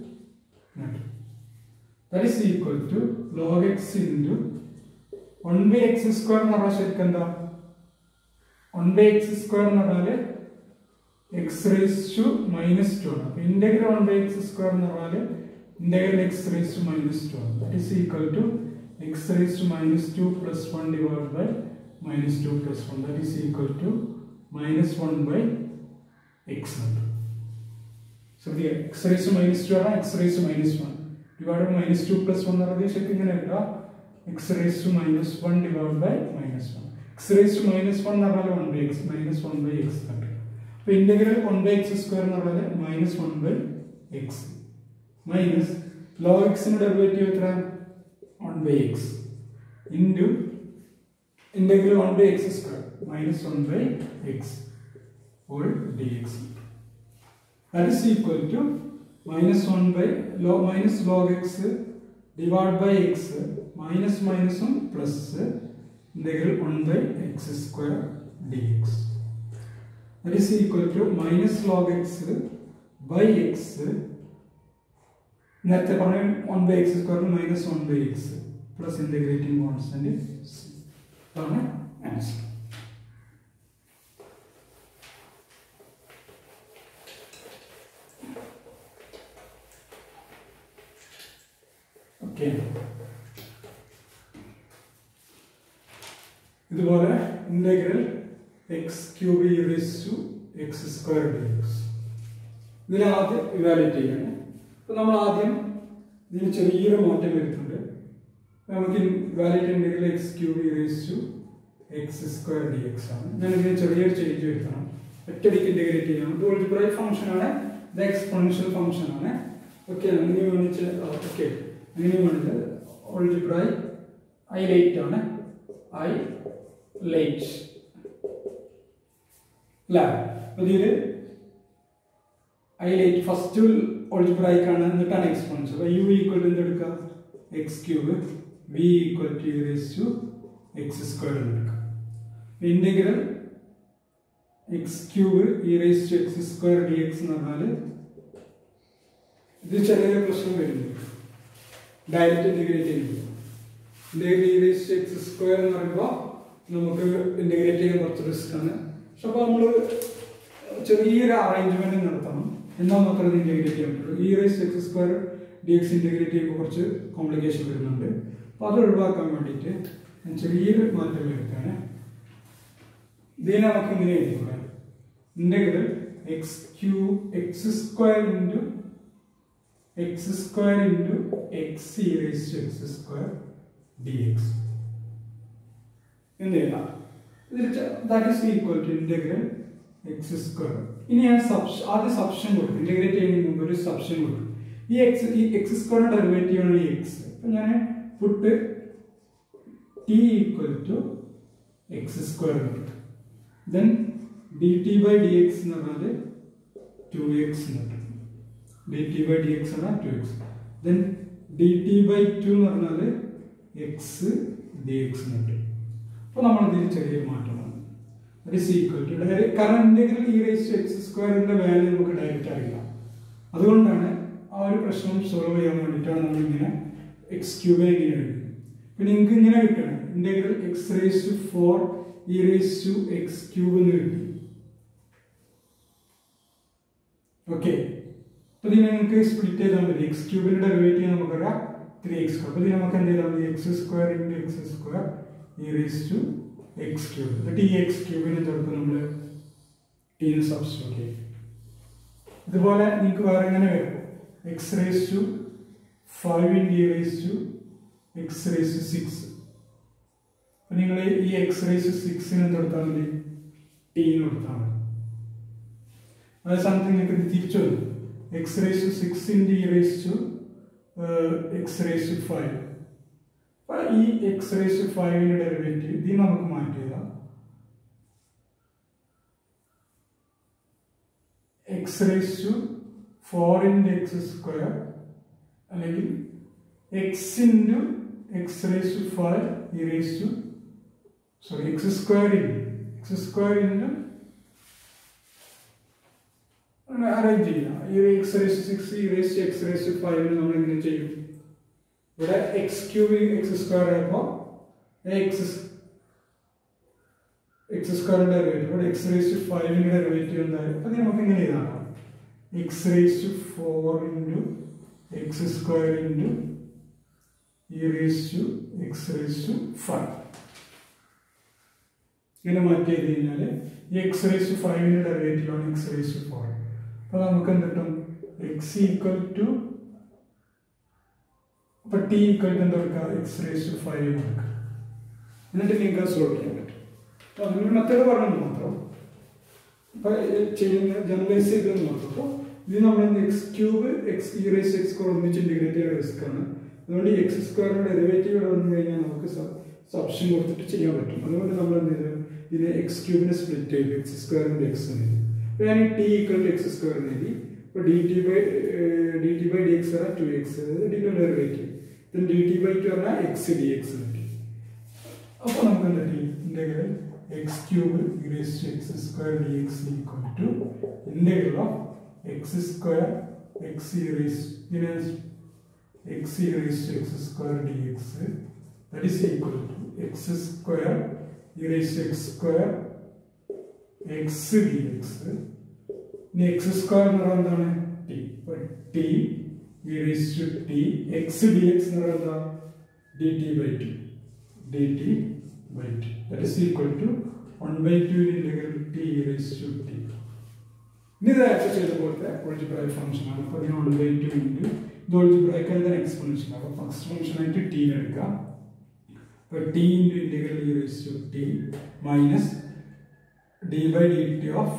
that is equal to log x into 1 by x square എന്ന് പറഞ്ഞാൽ ശരിക്കും എന്താ 1 by x square എന്ന് പറഞ്ഞാൽ x raise to minus two ആണ് അപ്പൊ integral one by x square എന്ന് പറഞ്ഞാൽ integral x raise to minus two ആണ് that is equal to x raise to minus two plus one divide by minus two plus one that is equal to minus one by x ഉണ്ട് ശ്രദ്ധിക്കുക x raise to minus two ആണ് x raise to minus one divide by minus two plus one എന്ന് പറഞ്ഞാൽ ശരിക്കും ഇങ്ങനെ എഴുതാം x raise to minus one divide by minus one x raise to minus one എന്ന് പറഞ്ഞാൽ one by x minus one by x ഉണ്ട് അപ്പൊ integral one by x square എന്ന് പറഞ്ഞാൽ minus one by x minus log എക്സിന്റെ ഡെറിവേറ്റീവ് എത്ര one by x into integral one by x square minus one by x whole d x that is equal to minus one by log minus log x divide by x minus മൈനസും plus integral one by x square d x that is equal to minus log x by x നേരത്തെ പറഞ്ഞ വൺ ബൈ എക്സ് സ്ക്വയറിന് minus one by x plus integrating constant ഇതാണ് ആൻസർ ഓക്കെ ഇതുപോലെ integral x cube e raise to x square d x ഇതിനെ ആദ്യം ഇവാലുവേറ്റ് ചെയ്യണം അപ്പൊ നമ്മൾ ആദ്യം ഇതിന് ചെറിയൊരു മാറ്റം വരുത്തുന്നുണ്ട് നമുക്ക് ഇവാലുവേറ്റ് ചെയ്യേണ്ടത് x cube e raise to x square d x ആണ് ഞാൻ ഇതിന് ചെറിയൊരു ചേഞ്ച് വരുത്തണം ഒറ്റയടിക്ക് ഇന്റഗ്രേറ്റ് ചെയ്യണം ഇത് ഓൾജിബ്രൈ ഫംഗ്ഷൻ ആണ് ഇത് എക്സ്പോണൻഷ്യൽ ഫംഗ്ഷൻ ആണ് ഓക്കെ അങ്ങനെ വേണിച്ച് ഓക്കെ അങ്ങനെ വേണ്ടത് ഓൾജിബ്രൈ ഐ ലൈറ്റ് ആണ് ഐ ലൈറ്റ് അല്ലേ അപ്പൊ ഇതില് അതിലേക്ക് ഫസ്റ്റ് ഒളിജിബ്രായിക്കാണ് എന്നിട്ടാണ് എക്സ്പോണൻഷ്യൽ അപ്പൊ യു ഈക്വൽ ടു എന്തെടുക്കുക x cube v equal to raise to x square എടുക്കുക integral x cube e raise to x square d x എന്ന് പറഞ്ഞാൽ ഇത് ചെറിയ പ്രശ്നം വരുന്നു ഡയറക്റ്റ് ഇന്റഗ്രേറ്റ് ചെയ്യുന്നത് integral e raise to x square എന്ന് പറയുമ്പോൾ നമുക്ക് ഇന്റഗ്രേറ്റ് ചെയ്യാൻ കുറച്ച് റിസ്ക് ആണ് പക്ഷെ അപ്പോൾ നമ്മൾ ചെറിയൊരു അറേഞ്ച്മെന്റ് നടത്തണം എന്നാൽ മാത്രമേ ഇത് ഇന്റഗ്രേറ്റ് ചെയ്യാൻ പറ്റുള്ളൂ e raise x square d x integrate ചെയ്യുമ്പോൾ കുറച്ച് കോംപ്ലിക്കേഷൻ വരുന്നുണ്ട് അപ്പോൾ അത് ഒഴിവാക്കാൻ വേണ്ടിയിട്ട് ഞാൻ ചെറിയൊരു മാറ്റം വരുത്താണ് ഇതിനെ നമുക്ക് ഇങ്ങനെ എഴുതിക്കൂടാം integral x cube x square into x square into x e raise to x square d x എന്ന് എഴുതാം that is equal to integral x square ഇനി ഞാൻ സബ്ഷ ആദ്യം സബ്ഷൻ കൊടുക്കും ഇന്റഗ്രേറ്റ് ചെയ്യുന്നതിന് മുമ്പ് ഒരു സബ്ഷൻ കൊടുക്കും ഈ എക്സ് ഈ എക്സ് സ്ക്വയറിന്റെ ഡെറിവേറ്റീവ് ആണ് ഈ എക്സ് അപ്പൊ ഞാൻ put t equal to x square കൊടുത്തു then d t by d x എന്ന് പറഞ്ഞാൽ ടു എക്സ് എന്ന് d t by d x ആണ് two x then d t by two എന്ന് പറഞ്ഞാൽ എക്സ് ഡി എക്സ് എന്നുണ്ട് അപ്പോൾ നമ്മൾ ഇതിൽ ചെറിയൊരു മാറ്റമാണ് അത് ഇസ് ഈക്വൽ ടു കാരണം integral e raise to x സ്ക്വയറിന്റെ വാല്യൂ നമുക്ക് ഡയറക്റ്റ് അറിയില്ല അതുകൊണ്ടാണ് ആ ഒരു പ്രശ്നം സോൾവ് ചെയ്യാൻ വേണ്ടിയിട്ടാണ് നമ്മൾ ഇങ്ങനെ എക്സ് ക്യൂബ് ഇങ്ങനെ എഴുതുന്നത് പിന്നെ നിങ്ങൾക്ക് ഇങ്ങനെ കിട്ടണം integral x raise to four e raise to x cube എന്ന് കിട്ടി ഓക്കെ അപ്പൊ ഇതിനെ നിങ്ങൾക്ക് സ്പ്ലിറ്റ് ചെയ്താൽ മതി എക്സ് ക്യൂബിന്റെ ഡെറിവേറ്റീവ് നമുക്കറിയാം ത്രീ എക്സ് സ്ക്വയർ അപ്പൊ ഇതിനെ നമുക്ക് എന്ത് ചെയ്താൽ മതി x square into x square e raise to x cube എന്നിട്ട് ഈ എക്സ് ക്യൂബിനെ ചേർത്ത് നമ്മൾ ടീന് സബ്സ്റ്റിറ്റ്യൂട്ട് ചെയ്യും ഇതുപോലെ നിങ്ങൾക്ക് വേറെ എങ്ങനെ വരും x raise to five into e raise to x raise to six അപ്പം നിങ്ങൾ ഈ എക്സ് റേസ് ടു സിക്സിന് എന്തെടുത്താൽ മതി ടീന് കൊടുത്താൽ മതി അതേ സ്ഥാനത്ത് നിങ്ങൾക്ക് ഇത് തിരിച്ചു വരും x raise to six into e raise to x raise to five അപ്പം ഈ എക്സ് റേസ് ടു ഫൈവിൻ്റെ ഡെറിവേറ്റീവ് ഇത് നമുക്ക് മാറ്റിയതാണ് x raise to four into x square അല്ലെങ്കിൽ x into x raise to five e raise to sorry x square into x square into arrange ചെയ്യാം ഈ x raise six e raise x raise ഫൈവിന് നമ്മൾ എങ്ങനെ ചെയ്യും ഇവിടെ എക്സ് ക്യൂബ് എക്സ് സ്ക്വയർ ആയപ്പോൾ എക്സ് എക്സ് സ്ക്വയറിന്റെ ഡെറിവേറ്റീവ് ഇവിടെ എക്സ് റേസ് ഫൈവിന്റെ ഡെറിവേറ്റീവ് എന്തായാലും അപ്പം നമുക്ക് ഇങ്ങനെ എഴുതാം x raise to four into x square into e raise to x raise to five ഇങ്ങനെ മാറ്റി ചെയ്ത് കഴിഞ്ഞാൽ ഈ എക്സ് റേസ് ടു ഫൈവിന്റെ ഡെറിവേറ്റീവ് ആണ് എക്സ് റേസ് ടു ഫോർ അപ്പോൾ നമുക്ക് എന്ത് കിട്ടും എക്സ് ഈക്വൽ ടു അപ്പൊ ടി ഈക്വൽ ടു എന്താ കൊടുക്കുക എക്സ് റേസ് ടു ഫൈവ് കൊടുക്കുക എന്നിട്ട് നിങ്ങൾക്ക് സോൾവ് ചെയ്യാൻ പറ്റും അപ്പോൾ അങ്ങനെ മെത്തേഡ് പറഞ്ഞു മാത്രം അപ്പൊ ചെയ്യുന്ന ജനറലൈസ് ചെയ്തെന്ന് മാത്രം അപ്പോൾ ഇത് നമ്മൾ x cube x e raise x square ഒന്നിച്ച് ഇന്റഗ്രേറ്റ് ചെയ്യാൻ റിസ്ക് ആണ് അതുകൊണ്ട് എക്സ് സ്ക്വയറിന്റെ ഡെറിവേറ്റീവ് ഇവിടെ വന്നു കഴിഞ്ഞാൽ നമുക്ക് സബ്ഷൻ കൊടുത്തിട്ട് ചെയ്യാൻ പറ്റും അതുകൊണ്ട് നമ്മൾ എന്ത് ചെയ്തു ഇതിനെ എക്സ് ക്യൂബിനെ സ്പ്ലിറ്റ് ചെയ്തു എക്സ് സ്ക്വയറിന്റെ എക്സ് എഴുതി അപ്പോൾ ഞാൻ t equal to x square എഴുതി ഇപ്പോൾ d t by d t by d x പറഞ്ഞാൽ ടു എക്സ് അതായത് ഡിന്റെ derivative then d t by two പറഞ്ഞാൽ എക്സ് ഡി എക്സ് കിട്ടി അപ്പോൾ നമുക്ക് എന്താ കിട്ടി integral x cube raised to x square d x equal to integral of x square x raised ഇതിനെ x raised to x square d x that is equal to x square raised to x square x d x ഇനി എക്സ് സ്ക്വയർ എന്ന് പറയുന്നത് എന്താണ് ടി അപ്പോൾ t e raised to t x dx എന്ന് പറയുന്നത് dt by 2 dt by 2 that is equal to 1 by 2 integral t e raised to t ഇനി ഇത് ആക്ട് ചെയ്ത പോലത്തെ ഒളിജിബ്രായിക് ഫംഗ്ഷൻ ആണ് അപ്പോൾ ഇതിന് വൺ ബൈ ടു ഇൻറ്റു ഇത് ഒളിജിബ്രായിക് ആയിട്ട് എക്സ്പോണൻഷ്യൽ അപ്പോൾ ഫസ്റ്റ് ഫംഗ്ഷൻ ആയിട്ട് ടി എടുക്കാം അപ്പോൾ t into integral e raise to t minus d by d t of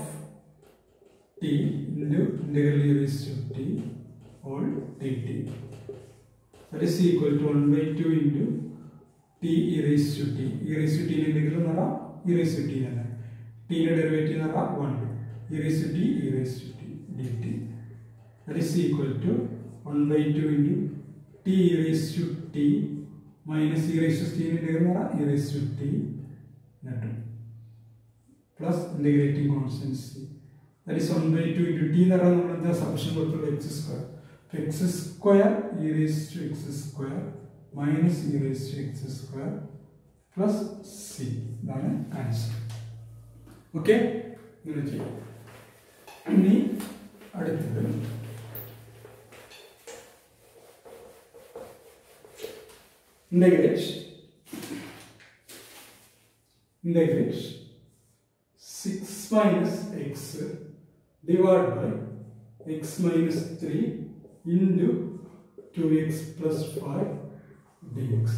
t into integral e raise to t all dt. That is equal to 1 by 2 into t e raised to t. e raised to t ന്റെ ഇന്റഗ്രൽ എന്ന് പറഞ്ഞാൽ e raised to t തന്നെ t ന്റെ ഡെറിവേറ്റീവ് എന്ന് പറഞ്ഞാൽ 1 e raised to t e raised to t dt. That is equal to 1 by 2 into t e raised to t minus e raised to t ന്റെ ഇന്റഗ്രൽ എന്ന് പറഞ്ഞാൽ e raised to t എന്നിട്ട് plus integrating constant c that is 1 by 2 into t എന്ന് പറഞ്ഞാൽ നമ്മൾ എന്താ സബ്ഷൻ കൊടുത്തുള്ള x square x square e raised to x square minus e raised to x square plus c ഇതാണ് ആൻസർ ഓക്കെ ഇങ്ങനെ ചെയ്യാം ഇനി അടുത്തത് integrate integrate 6 minus x divided by x minus 3 into 2x plus 5 dx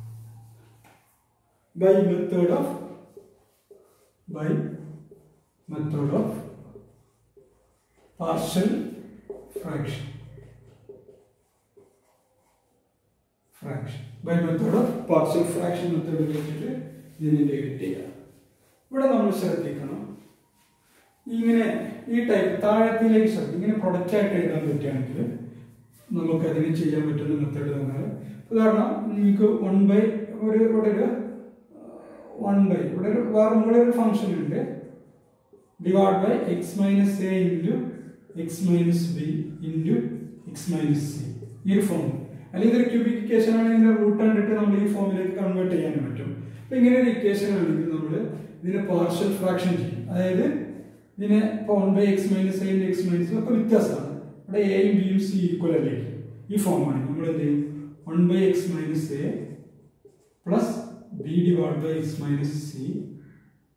by method of by method of partial fraction fraction by method of partial fraction method വെച്ചിട്ട് ഇതിനെ ഇന്റഗ്രേറ്റ് ചെയ്യാം ഇവിടെ നമ്മൾ ശ്രദ്ധിക്കണം ഇങ്ങനെ ഈ ടൈപ്പ് താഴത്തിലേക്ക് ശ്രദ്ധിക്കും ഇങ്ങനെ പ്രൊഡക്റ്റ് ആയിട്ട് എഴുതാൻ പറ്റുകയാണെങ്കിൽ നമുക്ക് അതിന് ചെയ്യാൻ പറ്റുന്ന മെത്തേഡ് തന്നാൽ ഉദാഹരണം നിങ്ങൾക്ക് വൺ ബൈ ഒരു ഇവിടെ ഒരു വൺ ബൈ ഇവിടെ ഒരു വേറെ മുകളിൽ ഒരു ഫംഗ്ഷൻ ഉണ്ട് divide by x minus a into x minus b into x minus c ഈ ഒരു ഫോം അല്ലെങ്കിൽ ഇതൊരു ക്യൂബിക് ഇക്വേഷൻ ആണെങ്കിൽ ഇതിന്റെ റൂട്ട് കണ്ടിട്ട് നമ്മൾ ഈ ഫോമിലേക്ക് കൺവേർട്ട് ചെയ്യാൻ പറ്റും അപ്പൊ ഇങ്ങനെ ഒരു ഇക്വേഷൻ ആണെങ്കിൽ നമ്മൾ ഇതിനെ പാർഷ്യൽ ഫ്രാക്ഷൻ ചെയ്യും അതായത് ഇതിനെ ഇപ്പോൾ one by x minus a x minus ഒക്കെ വ്യത്യാസമാണ് ഇവിടെ എയും ബിയും സി ഈക്വൽ അല്ലേക്ക് ഈ ഫോമാണ് നമ്മൾ എന്ത് ചെയ്യും one by x minus a plus b divide by x minus c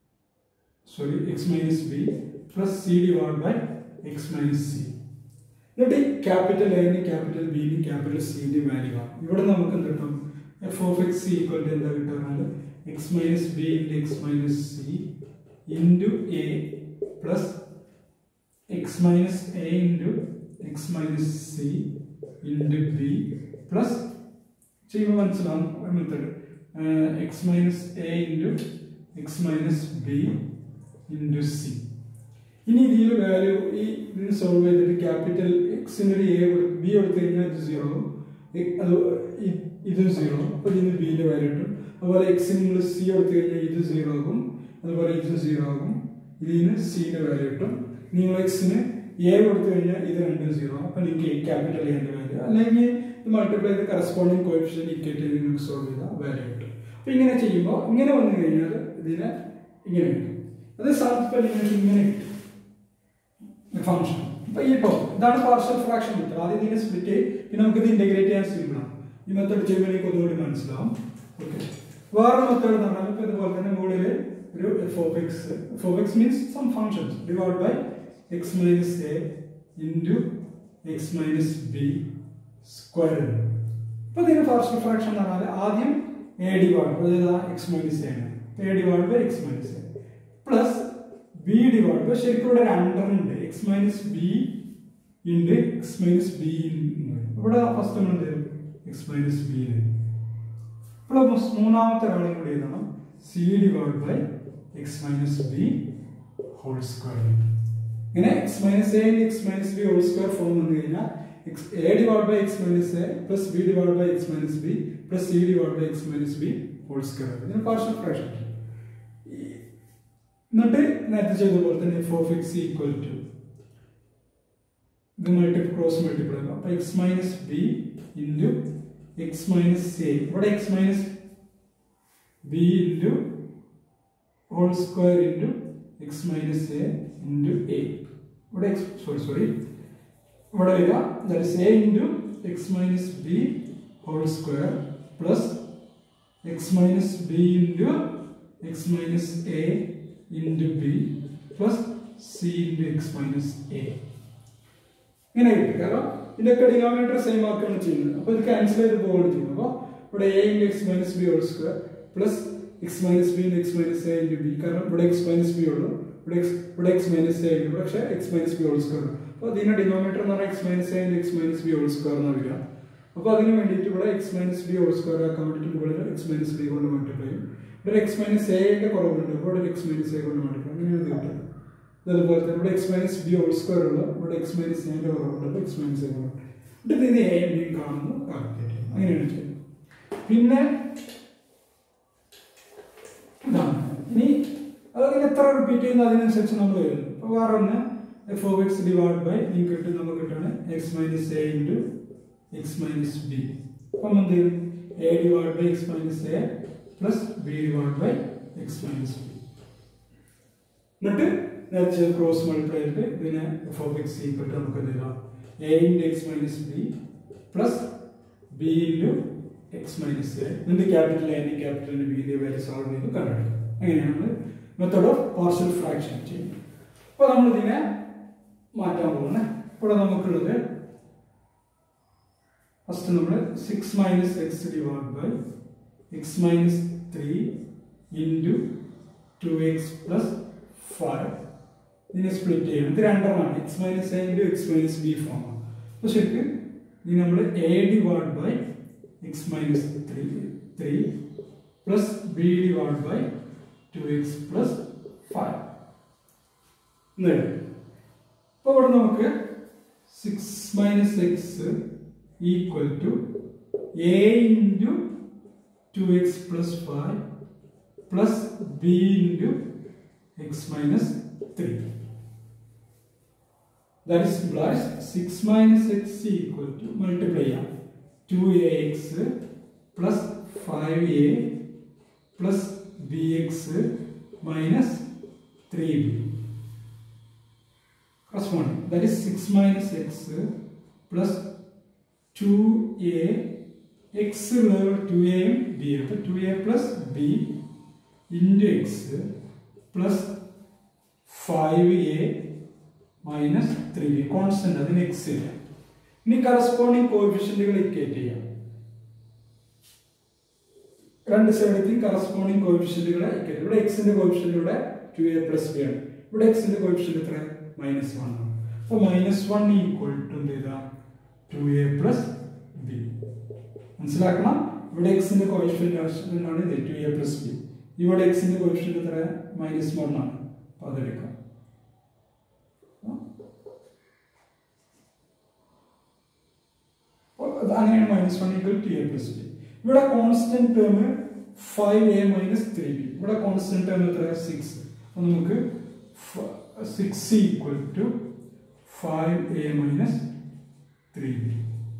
sorry x minus b plus c divide by x minus c എന്നിട്ട് ക്യാപിറ്റൽ എന് ക്യാപിറ്റൽ ബിന് ക്യാപിറ്റൽ സിന്റെ വാല്യൂ ആണ് ഇവിടെ നമുക്ക് എന്ത് കിട്ടും f of x equal to എന്താ കിട്ടുക x minus b into x minus c into a plus x minus a into x minus c into b plus ചെയ്യുമ്പോൾ മനസ്സിലാവും method X minus a into x minus b into c ഇനി ഇതിൽ വാല്യൂ ഈ ഇതിന് സോൾവ് ചെയ്തിട്ട് ക്യാപിറ്റൽ എക്സിന് ഒരു എ ബി കൊടുത്തു കഴിഞ്ഞാൽ ഇത് സീറോ അത് ഇ- ഇത് സീറോ അപ്പോൾ ഇതിന് ബിന്റെ വാല്യൂ കിട്ടും അതുപോലെ എക്സിന് നിങ്ങൾ സി കൊടുത്തു കഴിഞ്ഞാൽ ഇത് സീറോ ആകും അതുപോലെ ഇത് സീറോ ആകും ഇതിന് സിന്റെ വാല്യൂ കിട്ടും നിങ്ങൾ എക്സിന് എ കൊടുത്തു കഴിഞ്ഞാൽ ഇത് രണ്ടും സീറോ അപ്പോൾ നിങ്ങൾക്ക് ക്യാപിറ്റൽ എന്റെ വാല്യൂ അല്ലെങ്കിൽ ഇത് മൾട്ടിപ്ലൈ ചെയ്ത് കറസ്പോണ്ടിങ് കോയിഫിഷ്യൻ ഇക്വേറ്റ് ചെയ്ത് നിങ്ങൾക്ക് സോൾവ് ചെയ്താൽ വാല്യൂ കിട്ടും അപ്പോൾ ഇങ്ങനെ ചെയ്യുമ്പോൾ ഇങ്ങനെ വന്നു കഴിഞ്ഞാൽ ഇതിന് ഇങ്ങനെ കിട്ടും അത് സാധിപ്പോൾ നിങ്ങൾക്ക് ഇങ്ങനെ കിട്ടും ഫംഗ്ഷൻ അപ്പൊ ഈ ടോപ്പ് ഇതാണ് പാർഷ്യൽ ഫ്രാക്ഷൻ മെത്തേഡ് ആദ്യം ഇതിനെ സ്പ്ലിറ്റ് പിന്നെ നമുക്ക് ഇത് ഇന്റഗ്രേറ്റ് ചെയ്യാൻ സിമ്പിൾ ആണ് ഈ മെത്തേഡ് ചെയ്യുമ്പോൾ എനിക്ക് ഒന്നുകൂടി മനസ്സിലാവും ഓക്കെ വേറെ മെത്തേഡ് എന്ന് പറഞ്ഞാൽ ഇപ്പൊ ഇതുപോലെ തന്നെ മുകളിൽ ഒരു f of x f of x means some functions divide by x minus a into x minus b square ഇപ്പൊ ഇതിന് പാർഷ്യൽ ഫ്രാക്ഷൻ എന്ന് പറഞ്ഞാൽ ആദ്യം എ ഡിവൈഡ് അതായത് എക്സ് മൈനസ് എ ആണ് a divide by x minus a plus b divide by ശരിക്കും ഇവിടെ ഒരു അണ്ടർ ഉണ്ട് എക്സ് മൈനസ് ബി ഉണ്ട് എക്സ് മൈനസ് ബി ഇവിടെ ഫസ്റ്റ് നമ്മൾ എന്ത് ചെയ്യും എക്സ് മൈനസ് ബി ഇവിടെ മു- മൂന്നാമത്തെ ഒരാളെയും കൂടി എഴുതണം c divide by x minus b whole square ഇങ്ങനെ x minus a x minus b whole square form വന്നു കഴിഞ്ഞാൽ x a divide by x minus a plus b divide by x minus b plus c divide by x minus b whole square ഇതിന് പാർഷ്യൽ ഫ്രാക്ഷൻ എന്നിട്ട് നേരത്തെ ചെയ്ത പോലെ തന്നെ f of x equal to ഇത് മൾട്ടി ക്രോസ് മൾട്ടിപ്ലൈ അപ്പൊ x minus b into x minus a ഇവിടെ x minus b into whole square into x minus a into a ഇവിടെ എക്സ് സോറി സോറി ഇവിടെ വരിക that is a into x minus b whole square plus x minus b into x minus a into b plus c into x minus a ഇങ്ങനെ കിട്ടും കാരണം ഇതിൻ്റെയൊക്കെ ഡിനോമിനേറ്റർ സെയിം ആക്കുകയാണ് ചെയ്യുന്നത് അപ്പോൾ ഇത് ക്യാൻസൽ ചെയ്ത് പോവുകയാണ് ചെയ്യുന്നത് അപ്പോൾ ഇവിടെ a into x minus b whole square plus x minus b into x minus a into b കാരണം ഇവിടെ എക്സ് മൈനസ് ബി ഉള്ളൂ ഇവിടെ എക്സ് ഇവിടെ എക്സ് മൈനസ് എ ഉണ്ട് പക്ഷേ x minus b whole square അപ്പോൾ ഇതിന്റെ ഡിനോമിനേറ്റർ എന്ന് പറഞ്ഞാൽ x minus a x minus b whole square എന്ന് വരിക അപ്പോൾ അതിന് വേണ്ടിയിട്ട് ഇവിടെ x minus b whole square ആക്കാൻ വേണ്ടിയിട്ട് മുകളിൽ എക്സ് മൈനസ് ബി കൊണ്ട് മൾട്ടിപ്ലൈ ചെയ്യും ഇവിടെ എക്സ് മൈനസ് എയുടെ കുറവുണ്ട് അപ്പോൾ ഇവിടെ എക്സ് മൈനസ് എ കൊണ്ട് മൾട്ടിപ്ലൈ അങ്ങനെ ഇത് കിട്ടും അതുപോലെ തന്നെ ഇവിടെ x minus b whole square ഉള്ള ഇവിടെ എക്സ് മൈനസ് എന്റെ കുറവുണ്ട് അപ്പോൾ എക്സ് മൈനസ് എ കുറവുണ്ട് എന്നിട്ട് ഇത് എ ബിയും കാണുന്നു കാൽക്കുലേറ്റ് ചെയ്യും അങ്ങനെയാണ് ചെയ്യുന്നത് പിന്നെ ഇതാണ് ഇനി അതങ്ങനെ എത്ര റിപ്പീറ്റ് ചെയ്യുന്നു അതിനനുസരിച്ച് നമ്മൾ വരുന്നു അപ്പോൾ വേറെ ഒന്ന് f of x divide by ഈ കിട്ടും നമുക്ക് കിട്ടുകയാണ് x minus a into x minus b അപ്പം എന്ത് ചെയ്യും a divide by x minus a plus b divide by x minus b എന്നിട്ട് നേരത്തെ ക്രോസ് മൾട്ടിപ്ലൈ ചെയ്തിട്ട് ഇതിനെ f of x equal to നമുക്ക് എന്ത് ചെയ്യാം a into x minus b plus b into x minus a എന്നിട്ട് ക്യാപിറ്റൽ എന്റെ ക്യാപിറ്റലിന്റെ ബിന്റെ വാല്യൂ സോൾവ് ചെയ്ത് കണ്ടെടുക്കും അങ്ങനെയാണ് നമ്മൾ മെത്തഡ് ഓഫ് പാർഷ്യൽ ഫ്രാക്ഷൻ ചെയ്യുന്നത് അപ്പോൾ നമ്മൾ ഇതിനെ മാറ്റാൻ പോകുന്നത് ഇവിടെ നമുക്കുള്ളത് ഫസ്റ്റ് നമ്മൾ six minus x divide by x minus three into two x plus five ഇതിനെ സ്പ്ലിറ്റ് ചെയ്യണം ഇത് രണ്ടെണ്ണമാണ് x minus a into x minus b ഫോമാണ് അപ്പോൾ ശരിക്കും ഇനി നമ്മൾ a divide by x minus three three plus b divide by two x plus five അപ്പോൾ ഇവിടെ നമുക്ക് six minus x equal to a into two x plus five plus b into x minus three that is implies 6 minus x equal to multiply 2ax plus 5a plus bx minus 3b corresponding that is 6 minus x plus 2a x level 2a b അപ്പോൾ 2a plus b into x plus 5a minus three b constant അതിന് എക്സ് ഇല്ല ഇനി കറസ്പോണ്ടിങ് കോഎഫിഷ്യന്റുകൾ ഇക്വേറ്റ് ചെയ്യാം രണ്ട് സൈഡത്തിൽ കറസ്പോണ്ടിങ് കോഎഫിഷ്യന്റുകളെ ഇക്വേറ്റ് ഇവിടെ എക്സിന്റെ കോഎഫിഷ്യന്റ് ഇവിടെ ടു എ പ്ലസ് ബി ആണ് ഇവിടെ എക്സിന്റെ കോഎഫിഷ്യന്റ് എത്ര മൈനസ് വൺ ആണ് അപ്പോൾ മൈനസ് വൺ ഈക്വൽ ടു എന്ത് ചെയ്താ ടു എ പ്ലസ് ബി മനസ്സിലാക്കണം ഇവിടെ എക്സിന്റെ കോഎഫിഷ്യന്റ് ആണ് ഇത് ടു എ പ്ലസ് ബി ഇവിടെ എക്സിന്റെ കോഎഫിഷ്യന്റ് എത്ര മൈനസ് വൺ ആണ് അപ്പോൾ അതെടുക്കാം അപ്പോൾ അത് അങ്ങനെയാണ് minus one equal to a plus b ഇവിടെ constant term five a minus three b ഇവിടെ കോൺസ്റ്റന്റ് ടേം എത്ര സിക്സ് അപ്പോൾ നമുക്ക് six equal to five a minus three b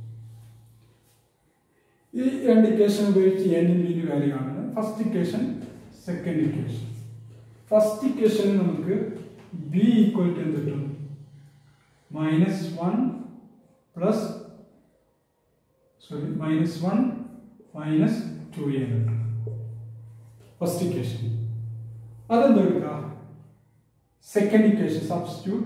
ഈ രണ്ട് ഇക്വേഷൻ ഉപയോഗിച്ച് എൻ ബിന്റെ വാല്യൂ കാണുന്നത് first equation second equation first ഇക്വേഷനിൽ നമുക്ക് ബി ഈക്വൽ ടു എന്ത് കിട്ടും minus one plus sorry minus one minus two a കിട്ടും ഫസ്റ്റ് ഇക്വേഷൻ അതെന്താ എടുക്കുക second equation substitute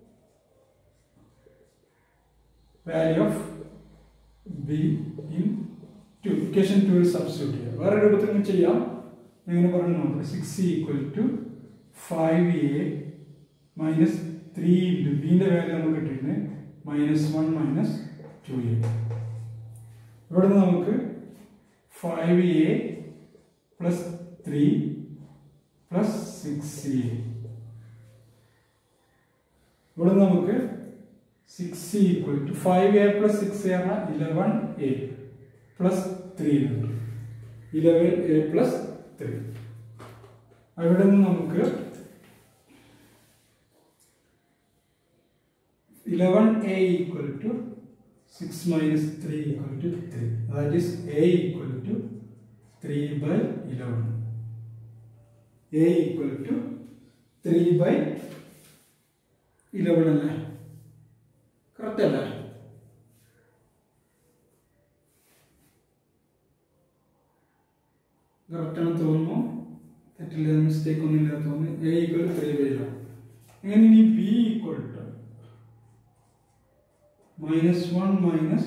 value of b into equation two substitute ചെയ്യുക വേറെ രൂപത്തിൽ നിന്ന് ചെയ്യാം എങ്ങനെ പറഞ്ഞു നോക്കാം six equal to five a minus three into ബിൻ്റെ വാല്യൂ നമുക്ക് കിട്ടിയിട്ടുണ്ട് minus one minus two a ഇവിടുന്ന് നമുക്ക് five a plus three plus six a ഇവിടുന്ന് നമുക്ക് six equal to five a plus six a പറഞ്ഞാൽ ഇലവൻ എ പ്ലസ് ത്രീ കിട്ടും ഇലവൻ എ പ്ലസ് ത്രീ അവിടെ നിന്ന് നമുക്ക് eleven a equal to six minus three equal to three that is a equal to three by eleven a equal to three by eleven അല്ലേ കറക്റ്റ് അല്ലേ കറക്റ്റ് ആണ് തോന്നുന്നു തെറ്റില്ല മിസ്റ്റേക്ക് ഒന്നും ഇല്ല തോന്നുന്നു a equal three by eleven ഇങ്ങനെ ഇനി b equal to minus 1 minus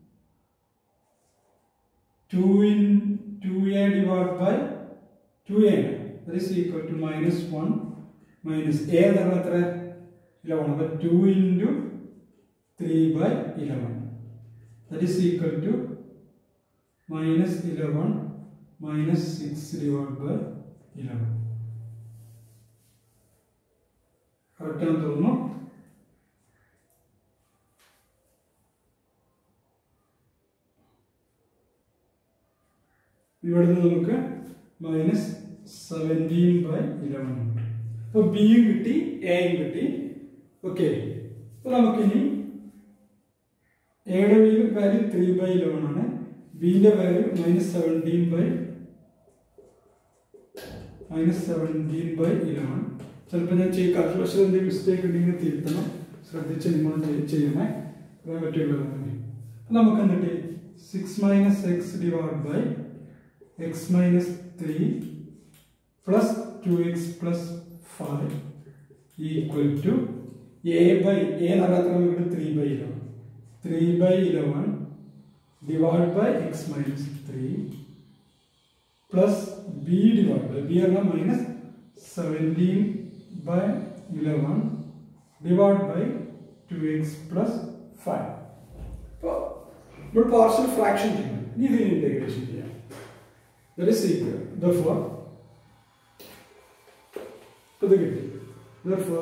2 in 2a divided by 2a that is equal to minus 1 minus a എന്ന് എത്ര 11 അപ്പോൾ 2 into 3 by 11 that is equal to minus 11 minus 6 divided by 11 correct ആണെന്ന് തോന്നുന്നു ഇവിടുന്ന് നമുക്ക് മൈനസ് സെവൻറ്റീൻ ബൈ ഇലവൻ ഉണ്ട് അപ്പോൾ ബിയും കിട്ടി എയും കിട്ടി ഓക്കെ അപ്പോൾ നമുക്കിനി എയുടെ വാല്യൂ ത്രീ ബൈ ഇലവൻ ആണ് ബിന്റെ value minus seventeen by minus seventeen by eleven ചിലപ്പോൾ ഞാൻ ചെയ്യും കാൽക്കുലേഷൻ എന്തെങ്കിലും മിസ്റ്റേക്ക് ഉണ്ടെങ്കിൽ തിരുത്തണം ശ്രദ്ധിച്ച് നിങ്ങൾ ചെയ്യണേ അതാൻ പറ്റുള്ളതാണ് നമുക്ക് എന്നിട്ട് six minus x divide by x minus 3 plus 2x plus 5 equal to a by a നഗാത്ര നമുക്ക് 3 by 11 3 by 11 divided by x minus 3 plus b divided by b ആണ് minus 17 by 11 divided by 2x plus 5 അപ്പോൾ ഇപ്പോൾ പാർഷ്യൽ ഫ്രാക്ഷൻ ചെയ്യണം ഇനി ഇതിന് ഇന്റഗ്രേഷൻ ചെയ്യാം that is equal. Therefore, ഇത് കിട്ടി therefore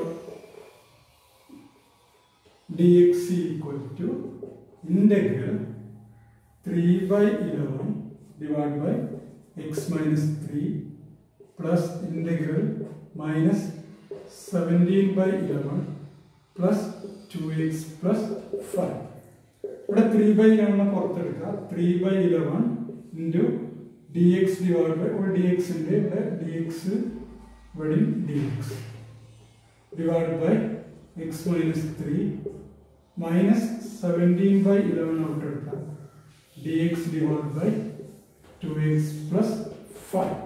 dx equal to integral 3 by 11 divided by x minus 3 plus integral minus 17 by 11 plus 2x plus 5 ഇവിടെ ത്രീ ബൈ ഇലവൺ പുറത്തെടുക്കുക three by eleven into d x divide by ഇവിടെ ഡി എക്സ് ഉണ്ട് ഇവിടെ ഡി എക്സ് ഇവിടെ d x divide by x minus three minus seventeen by eleven out എടുക്കാം d x divide by two x plus five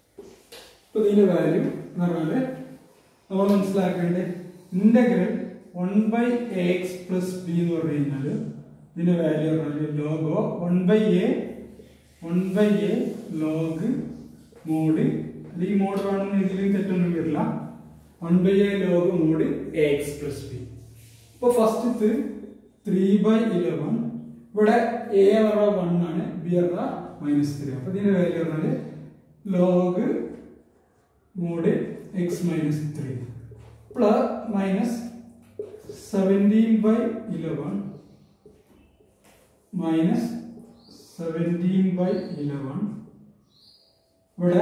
അപ്പോൾ ഇതിൻ്റെ വാല്യൂ എന്ന് പറഞ്ഞാൽ നമ്മൾ മനസ്സിലാക്കേണ്ടത് integral one by a x plus b എന്ന് പറഞ്ഞു കഴിഞ്ഞാൽ ഇതിന്റെ വാല്യൂ പറഞ്ഞാൽ log one by a one by a log mod ഈ മോഡ് വേണമെന്ന് ഇതിലും തെറ്റൊന്നും വരില്ല one by a log mod a x plus b ഇപ്പൊ ഫസ്റ്റ് ത്രീ ബൈ ഇലവൻ ഇവിടെ എ എന്ന് പറഞ്ഞാൽ വൺ ആണ് ബി പറഞ്ഞാൽ മൈനസ് ത്രീ അപ്പൊ ഇതിന്റെ വാല്യൂ പറഞ്ഞാൽ log mod x minus three plus minus seventeen by eleven minus seventeen by eleven ഇവിടെ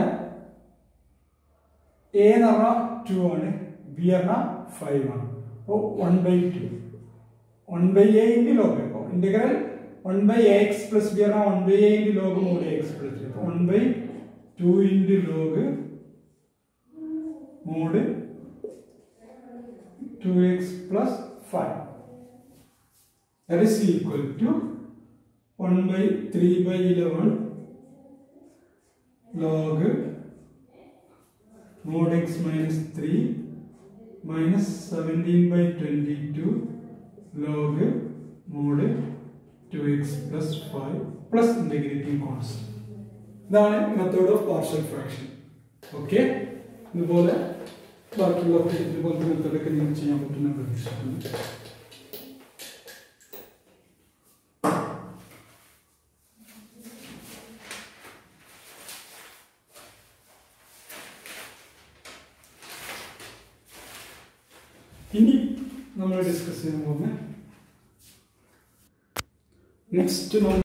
എ എന്ന് പറഞ്ഞാൽ ടു ആണ് ബി പറഞ്ഞാൽ ഫൈവ് ആണ് അപ്പോൾ one by two one by a into log ഇപ്പോൾ integral one by a x plus b പറഞ്ഞാൽ one by a into log mod x plus b അപ്പോൾ one by two into log mod two x plus five that is equal to 1 by 3 by 11 log mod x minus 3 minus 17 by 22 log mod 2x plus 5 plus integrating constant ഇതാണ് method of partial fraction okay ഇതുപോലെ ബാക്കിയുള്ള ഇതുപോലത്തെ മെത്തേഡൊക്കെ നിങ്ങൾക്ക് ചെയ്യാൻ പറ്റുന്ന പ്രതീക്ഷിക്കുന്നു ഇനി നമ്മൾ ഡിസ്കസ് ചെയ്യാൻ പോകുന്ന നെക്സ്റ്റ്